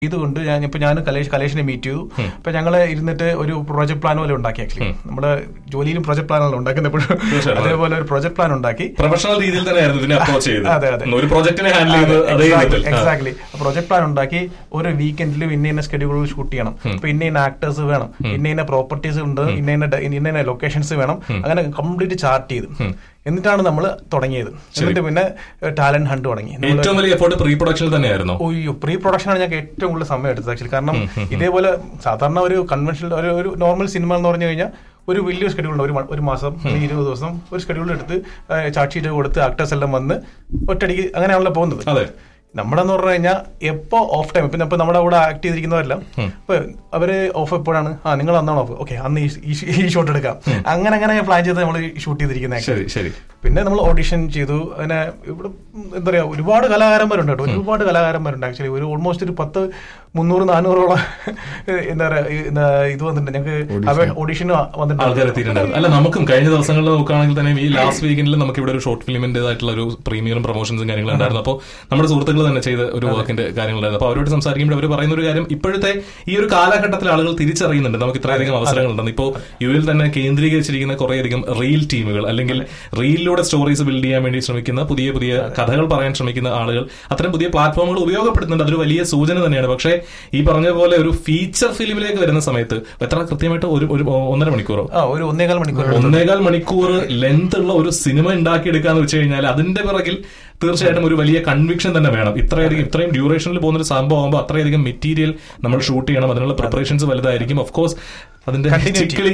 ഇതുകൊണ്ട് ഞാൻ ഇപ്പൊ ഞാൻ കലേഷ് കലേഷിനെ മീറ്റ് ചെയ്തു അപ്പൊ ഞങ്ങള് ഇരുന്നിട്ട് ഒരു പ്രൊജക്ട് പ്ലാൻ പോലെ ഉണ്ടാക്കി ആക്ച്വലി നമ്മുടെ ജോലിയിലും പ്രൊജക്ട് പ്ലാനാണല്ലോ ഉണ്ടാക്കുന്നത് എപ്പോഴും തീർച്ചയായും. അതേപോലെ ഒരു പ്രൊജക്ട് പ്ലാൻ ഉണ്ടാക്കി പ്രൊഫഷണൽ രീതിയിൽ തന്നെയായിരുന്നു ഇതിനെ അപ്രോച്ച് അതെ, ചെയ്തത് അതെ. ഒരു പ്രൊജക്ടിനെ ഹാൻഡിൽ ചെയ്യുന്നത് അതേ രീതിയിൽ ആ. എക്സാക്ട്ലി പ്രൊജക്ട് പ്ലാൻ ഉണ്ടാക്കി ഒരു വീക്കെൻഡിൽ ഇന്ന ഇന്ന സ്കെഡ്യൂളുകൾ ഷൂട്ട് ചെയ്യണം ഇപ്പൊ ഇന്ന ഇന്ന ആക്ടേഴ്സ് വേണം ഇന്ന ഇന്ന പ്രോപ്പർട്ടീസ് ഉണ്ട് ഇന്ന ഇന്ന ഡ- ഇന്ന ഇന്ന ലൊക്കേഷൻസ് വേണം അങ്ങനെ കംപ്ലീറ്റ് ചാർട്ട് ചെയ്ത് എന്നിട്ടാണ് നമ്മൾ തുടങ്ങിയത് എന്നിട്ട് പിന്നെ ടാലന്റ് ഹണ്ട് തുടങ്ങി നമ്മള് ഏറ്റവും വലിയ എഫോർട്ട് പ്രീ പ്രൊഡക്ഷനിൽ തന്നെയായിരുന്നു ഒയ്യോ പ്രീ പ്രൊഡക്ഷനാണ് ഞങ്ങൾക്ക് ഏറ്റവും കൂടുതൽ സമയം എടുത്തത് ആക്ച്വലി കാരണം ഇതേപോലെ സാധാരണ ഒരു കൺവെൻഷണൽ ഒരു ഒരു നോർമൽ സിനിമ എന്ന് പറഞ്ഞു കഴിഞ്ഞാൽ ഒരു വലിയ സ്കെഡ്യൂൾ ഉണ്ട് ഒരു മ- ഒരു മാസം അല്ലെങ്കിൽ ഇരുപത് ദിവസം ഒരു സ്കെഡ്യൂൾ എടുത്ത് ചാർട്ട് ഷീറ്റ് കൊടുത്ത് ആക്ടേഴ്സ് എല്ലാം വന്ന് ഒറ്റയടിക്ക് അങ്ങനെയാണല്ലോ പോകുന്നത് അതെ നമ്മുടെ എന്ന് പറഞ്ഞു കഴിഞ്ഞാൽ എപ്പോ ഓഫ് ടൈം ഇപ്പൊ ഇപ്പൊ നമ്മുടെ കൂടെ ആക്ട് ചെയ്തിരിക്കുന്നവരെല്ലാം ഇപ്പൊ അവര് ഓഫ് എപ്പോഴാണ് ആ നിങ്ങൾ അന്നാണ് ഓഫ് ഓക്കെ അന്ന് ഈ- ഈ- ഈ ഷോട്ട് എടുക്കാം അങ്ങനെ അങ്ങനെ പ്ലാൻ ചെയ്ത് നമ്മൾ ഷൂട്ട് ചെയ്തിരിക്കുന്നത് ശരി ശരി പിന്നെ നമ്മൾ ഓഡിഷൻ ചെയ്തു അങ്ങനെ ഇവിടെ ഉം, എന്താ പറയാ ഒരുപാട് കലാകാരന്മാരുണ്ട് കേട്ടോ ഒരുപാട് കലാകാരന്മാരുണ്ട് ആക്ച്വലി ഒരു ഓൾമോസ്റ്റ് ഒരു പത്ത് മുന്നൂറ് നാനൂറോളം എന്താ പറയാ ഈ, എന്താ ഇത് വന്നിട്ടുണ്ട് ഞങ്ങൾക്ക് ഓഡിഷൻ ആൾക്കാർ വന്നിട്ടുണ്ട് എത്തിയിട്ടുണ്ടായിരുന്നു അല്ല നമുക്കും കഴിഞ്ഞ ദിവസങ്ങളിൽ നോക്കുകയാണെങ്കിൽ തന്നെ ഈ ലാസ്റ്റ് വീക്കെൻഡിൽ നമുക്ക് ഇവിടെ ഒരു ഷോർട്ട് ഫിലിമിന്റേതായിട്ടുള്ള ഒരു പ്രീമിയറും പ്രൊമോഷൻസും കാര്യങ്ങളും ഉണ്ടായിരുന്നു അപ്പോൾ നമ്മുടെ സുഹൃത്തുക്കൾ തന്നെ ചെയ്ത ഒരു വർക്കിന്റെ കാര്യങ്ങളുണ്ടായിരുന്നു അപ്പോൾ അവരോട് സംസാരിക്കുമ്പോൾ അവർ പറയുന്ന ഒരു കാര്യം ഇപ്പോഴത്തെ ഈ ഒരു കാലഘട്ടത്തിൽ ആളുകൾ തിരിച്ചറിയുന്നുണ്ട് നമുക്ക് ഇത്രയധികം അവസരങ്ങളുണ്ടെന്ന് ഇപ്പോൾ യുവിൽ തന്നെ കേന്ദ്രീകരിച്ചിരിക്കുന്ന കുറേയധികം റീൽ ടീമുകൾ അല്ലെങ്കിൽ റീലിലൂടെ സ്റ്റോറീസ് ബിൽഡ് ചെയ്യാൻ വേണ്ടി ശ്രമിക്കുന്ന പുതിയ പുതിയ കഥകൾ പറയാൻ ശ്രമിക്കുന്ന ആളുകൾ അത്തരം പുതിയ പ്ലാറ്റ്ഫോമുകൾ ഉപയോഗപ്പെടുത്തുന്നുണ്ട് അതൊരു വലിയ സൂചന തന്നെയാണ് പക്ഷേ ഈ പറഞ്ഞ പോലെ ഒരു ഫീച്ചർ ഫിലിമിലേക്ക് വരുന്ന സമയത്ത് എത്ര കൃത്യമായിട്ട് ഒരു ഒരു ഒന്നര മണിക്കൂറോ ആ ഒരു ഒന്നേകാൽ മണിക്കൂർ ഒന്നേകാൽ മണിക്കൂർ ലെങ്ത് ഉള്ള ഒരു സിനിമ ഉണ്ടാക്കിയെടുക്കാന്ന് വെച്ച് കഴിഞ്ഞാൽ അതിന്റെ പിറകിൽ തീർച്ചയായിട്ടും ഒരു വലിയ കൺവിക്ഷൻ തന്നെ വേണം ഇത്രയധികം ഇത്രയും ഡ്യൂറേഷനിൽ പോകുന്ന ഒരു സംഭവം ആകുമ്പോൾ അത്രയധികം മെറ്റീരിയൽ നമ്മൾ ഷൂട്ട് ചെയ്യണം അതിനുള്ള പ്രിപ്പറേഷൻസ് വലുതായിരിക്കും ഓഫ് കോഴ്സ് അതിന്റെ ചിക്കിളി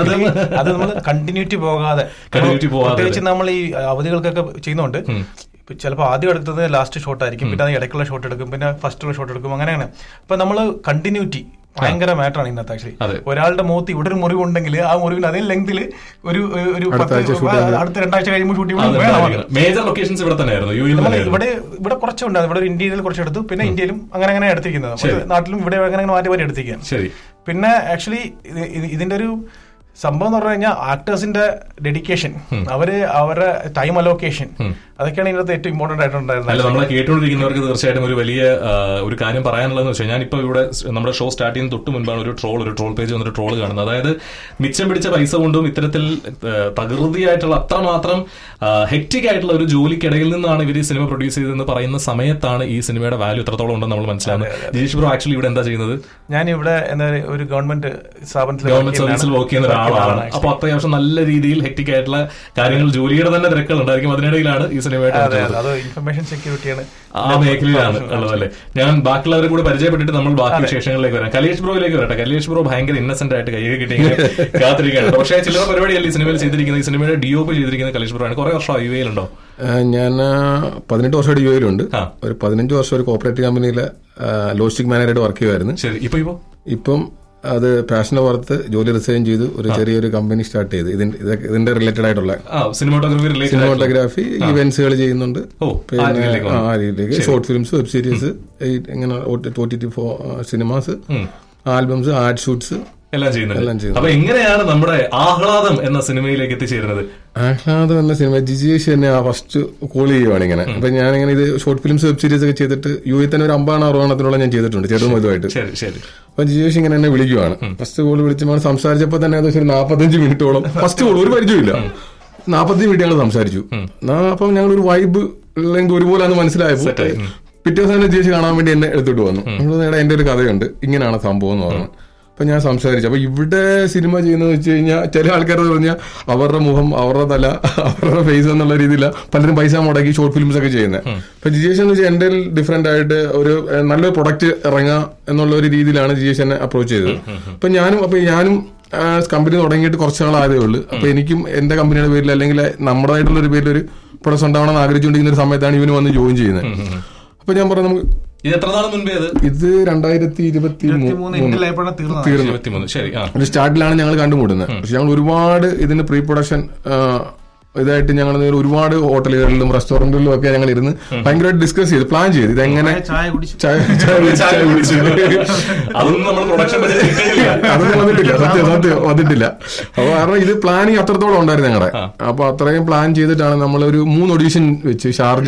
അത് നമ്മൾ കണ്ടിന്യൂറ്റി പോകാതെ Continuity പോകാതെ. പ്രത്യേകിച്ച് നമ്മൾ ഈ അവധികൾക്കൊക്കെ ചെയ്യുന്നുണ്ട് ഇപ്പൊ ചിലപ്പോൾ ആദ്യം എടുത്തത് ലാസ്റ്റ് ഷോട്ട് ആയിരിക്കും പിന്നെ അത് ഇടയ്ക്കുള്ള ഷോട്ട് എടുക്കും പിന്നെ ഫസ്റ്റുള്ള ഷോട്ട് എടുക്കും അങ്ങനെയാണ് അപ്പൊ നമ്മൾ കണ്ടിന്യൂറ്റി ഭയങ്കര മാറ്റർ ആണ് ഇന്നത്തെ ആക്ച്വലി അതെ. ഒരാളുടെ മുഖത്ത് ഇവിടെ ഒരു മുറിവുണ്ടെങ്കിൽ ആ മുറിവിന് അതേ ലെങ്തിൽ ഒരു ഒരു- ഒരു അടുത്ത പത്ത് ആഴ്ച shoot ചെയ്യാൻ അടുത്ത രണ്ടാഴ്ച കഴിയുമ്പോൾ ഷൂട്ട് ചെയ്യുമ്പോൾ വേണം മേജർ ലൊക്കേഷൻസ് ഇവിടെ തന്നെയായിരുന്നു യു നമ്മൾ തന്നെയായിരുന്നു ഇവിടെ ഇവിടെ കുറച്ചുണ്ട് ഇവിടെ ഒരു ഇന്ത്യയിൽ കുറച്ച് എടുത്തു പിന്നെ ഇന്ത്യയിലും അങ്ങനെ അങ്ങനെ എടുത്തിരിക്കുന്നത് നമുക്ക് നാട്ടിലും ഇവിടെ അങ്ങനെ അങ്ങനെ മാറ്റി മാറ്റി എടുത്തിരിക്കുകയാണ് ശരി പിന്നെ ആക്ച്വലി ഇതിന്റെ ഒരു സംഭവം എന്ന് പറഞ്ഞു കഴിഞ്ഞാൽ ആക്ടേഴ്സിന്റെ ഡെഡിക്കേഷൻ അവര് അവരുടെ ടൈം അലോക്കേഷൻ അതൊക്കെയാണ് ഇതിനകത്ത് ഏറ്റവും ഇമ്പോർട്ടന്റ് അല്ല ആയിട്ടുണ്ടായിരുന്നത് നമ്മളെ കേട്ടുകൊണ്ടിരിക്കുന്നവർക്ക് തീർച്ചയായിട്ടും ഒരു വലിയ ആ, ഒരു കാര്യം പറയാനുള്ളതെന്ന് വെച്ചാൽ ഞാനിപ്പോ ഇവിടെ സ് നമ്മുടെ ഷോ സ്റ്റാർട്ട് ചെയ്യുന്ന തൊട്ട് മുൻപാണ് ഒരു ട്രോൾ ഒരു ട്രോൾ പേജ് വന്നൊരു ട്രോൾ കാണുന്നത് അതായത് മിച്ചം പിടിച്ച പൈസ കൊണ്ടും ഇത്തരത്തിൽ ആ, തകൃതിയായിട്ടുള്ള അത്രമാത്രം ഹെക്റ്റിക് ആയിട്ടുള്ള ഒരു ജോലിക്കിടയിൽ നിന്നാണ് ഇവർ ഈ സിനിമ പ്രൊഡ്യൂസ് ചെയ്തതെന്ന് പറയുന്ന സമയത്താണ് ഈ സിനിമയുടെ വാല്യൂ എത്രത്തോളം ഉണ്ടെന്ന് നമ്മൾ മനസ്സിലാവുന്നത് ജിജീഷ് ബ്രോ ആക്ച്വലി ഇവിടെ എന്താ ചെയ്യുന്നത് ഞാൻ ഇവിടെ എന്താ പറയുക, ഒരു ഗവൺമെന്റ് സ്ഥാപനത്തിൽ ഗവൺമെന്റ് സർവീസിൽ വർക്ക് ചെയ്യുന്ന ഒരാളാണ് അപ്പൊ അത്യാവശ്യം നല്ല രീതിയിൽ ഹെക്റ്റിക് ആയിട്ടുള്ള കാര്യങ്ങൾ ജോലിയുടെ തന്നെ തിരക്കുകൾ ഉണ്ടായിരിക്കും അതിനിടയിലാണ് ഈ സിനിമയായിട്ട് അതെ വരുന്നത്. അതെ അത് ഇൻഫർമേഷൻ സെക്യൂരിറ്റിയാണ് ആ മേഖലയിലാണ് ഉള്ളതല്ലേ ഞാൻ ബാക്കിയുള്ളവരെ കൂടെ പരിചയപ്പെട്ടിട്ട് നമ്മൾ ബാക്കി വിശേഷങ്ങളിലേക്ക് വരാം കലേഷ് ബ്രോയിലേക്ക് വരട്ടെ കലേഷ് ബ്രോ ഭയങ്കര ഇന്നസെന്റ് ആയിട്ട് കൈയ്യൊക്കെ കിട്ടി ഇങ്ങനെ കാത്തിരിക്കുകയാണ് പക്ഷേ ചില്ലറ പരിപാടിയല്ല ഈ സിനിമയിൽ ചെയ്തിരിക്കുന്നത് ഈ സിനിമയുടെ ഡി ഒ പി ചെയ്തിരിക്കുന്ന കലേഷ് ബ്രോ ആണ് കുറെ വർഷം യു എയിലുണ്ടോ ആ, ഞാൻ ആ, പതിനെട്ട് വർഷമായിട്ട് യു എയിലുണ്ട് ആ. ഒരു പതിനഞ്ച് വർഷം ഒരു കോപ്പറേറ്റീവ് കമ്പനിയിലെ ലോജിസ്റ്റിക് മാനേജറായിട്ട് വർക്ക് ചെയ്യുമായിരുന്നു ശരി ഇപ്പൊ ഇപ്പോ ഇപ്പം അത് പാഷന്റെ പുറത്ത് ജോലി റിസൈൻ ചെയ്തു ഒരു ചെറിയൊരു കമ്പനി സ്റ്റാർട്ട് ചെയ്തു ഇതിന്റെ ഇതൊക്കെ- ഇതിന്റെ റിലേറ്റഡ് ആയിട്ടുള്ള ആ സിനിമാറ്റോഗ്രഫി റിലേറ്റഡ് സിനിമാട്ടോഗ്രാഫി ഇവന്റ്സുകൾ ചെയ്യുന്നുണ്ട് ഓ, ആ പിന്നെ രീതിയിലേക്ക് ആ, ആ രീതിയിലേക്ക് ഷോർട്ട് ഫിലിംസ് വെബ് സീരീസ് ഇങ്ങനെ O T T cinemas albums ad shoots എല്ലാം ചെയ്യുന്നുണ്ട് എല്ലാം ചെയ്യുന്നു. അപ്പൊ എങ്ങനെയാണ് നമ്മുടെ ആഹ്ലാദം എന്ന സിനിമയിലേക്ക് എത്തിച്ചേരുന്നത് ആഹ്ലാദം എന്ന സിനിമ ജിജേഷ് എന്നെ ആ ഫസ്റ്റ് കോൾ ചെയ്യുവാണ് ഇങ്ങനെ അപ്പൊ ഞാനിങ്ങനെ ഇത് ഷോർട്ട് ഫിലിംസ് വെബ് സീരീസ് ഒക്കെ ചെയ്തിട്ട് യു എ തന്നെ ഒരു അമ്പാണ് അറുപണത്തിനുള്ള ഞാൻ ചെയ്തിട്ടുണ്ട് ചെറുതും വലുതായിട്ട് ശരി ശരി അപ്പൊ ജിജേഷ് ഇങ്ങനെ എന്നെ വിളിക്കുവാണ് ഫസ്റ്റ് കോൾ വിളിച്ചപ്പോൾ സംസാരിച്ചപ്പോൾ തന്നെ ഏകദേശം ഒരു നാൽപ്പത്തഞ്ച് മിനിറ്റോളം ഫസ്റ്റ് കോൾ ഒരു പരിചയമില്ല നാൽപ്പത്തഞ്ച് മിനിറ്റ് ഞങ്ങൾ സംസാരിച്ചു നാ- അപ്പം ഞങ്ങൾ ഒരു വൈബ് ലെങ്ത് ഒരുപോലെ അന്ന് മനസ്സിലായപ്പോൾ Set ആയി. ഉം. പിറ്റേ ദിവസം തന്നെ ജിജേഷ് കാണാൻ വേണ്ടി എന്നെ എടുത്തിട്ട് വന്നു നമ്മൾ നേടാ എന്റെ ഒരു കഥയുണ്ട് ഇങ്ങനെയാണ് സംഭവം എന്ന് പറഞ്ഞു അപ്പൊ ഞാൻ സംസാരിച്ചു അപ്പൊ ഇവിടെ സിനിമ ചെയ്യുന്നത് വെച്ച് കഴിഞ്ഞാൽ ചില ആൾക്കാർ പറഞ്ഞാൽ അവരുടെ മുഖം അവരുടെ തല അവരുടെ ഫേസ് എന്നുള്ള രീതിയില പലരും പൈസ മുടക്കി ഷോർട്ട് ഫിലിംസ് ഒക്കെ ചെയ്യുന്നത് അപ്പൊ ജിജേഷ് എന്ന് വെച്ചാൽ എന്റെ ഡിഫറെന്റ് ആയിട്ട് ഒരു ഏഹ്, നല്ലൊരു പ്രൊഡക്റ്റ് ഇറങ്ങുക എന്നുള്ള ഒരു രീതിയിലാണ് ജിജേഷ് എന്നെ അപ്രോച്ച് ചെയ്തത് അപ്പൊ ഞാനും അപ്പൊ ഞാനും കമ്പനി തുടങ്ങിയിട്ട് കുറച്ച് നാളായതേ ഉള്ളൂ അപ്പൊ എനിക്കും എന്റെ കമ്പനിയുടെ പേരിൽ അല്ലെങ്കിൽ നമ്മുടേതായിട്ടുള്ള ഒരു പേരിൽ ഒരു പ്രൊഡക്ട്സ് ഉണ്ടാവണമെന്ന് ആഗ്രഹിച്ചുകൊണ്ടിരിക്കുന്ന ഒരു സമയത്താണ് ഇവന് വന്ന് ജോയിൻ ചെയ്യുന്നത് അപ്പൊ ഞാൻ പറഞ്ഞു നമുക്ക് ഇത് എത്ര നാൾ മുൻപേ അത് ഇത് രണ്ടായിരത്തി ഇരുപത്തി മൂന്ന് ഇന്ത്യയിലായപ്പോഴാണ് തീർന്നത് തീർന്നു ഇരുപത്തിമൂന്ന് ശരി ആ ഒരു സ്റ്റാർട്ടിലാണ് ഞങ്ങൾ കണ്ടുമുട്ടുന്നത് പക്ഷെ ഞങ്ങൾ ഒരുപാട് ഇതിന് പ്രീ പ്രൊഡക്ഷൻ ഇതായിട്ട് ഞങ്ങൾ ഒരുപാട് ഹോട്ടലുകളിലും റെസ്റ്റോറന്റുകളിലും ഒക്കെ ഞങ്ങൾ ഇരുന്ന് ഭയങ്കരമായിട്ട് ഡിസ്കസ് ചെയ്ത് പ്ലാൻ ചെയ്ത് ഇതെങ്ങനെ ചായ കുടിച്ചു ചായ ചായ കുടിച്ച് ചായ ചായ കുടിച്ച് അതൊന്നും നമ്മൾ പ്രൊഡക്ഷൻ അതൊന്നും വന്നിട്ടില്ല സത്യം സത്യം വന്നിട്ടില്ല അപ്പൊ കാരണം ഇത് പ്ലാനിങ് അത്രത്തോളം ഉണ്ടായിരുന്നു ഞങ്ങളുടെ അപ്പൊ അത്രയും പ്ലാൻ ചെയ്തിട്ടാണ് നമ്മൾ ഒരു മൂന്ന് ഒഡീഷൻ വെച്ച് ഷാർജ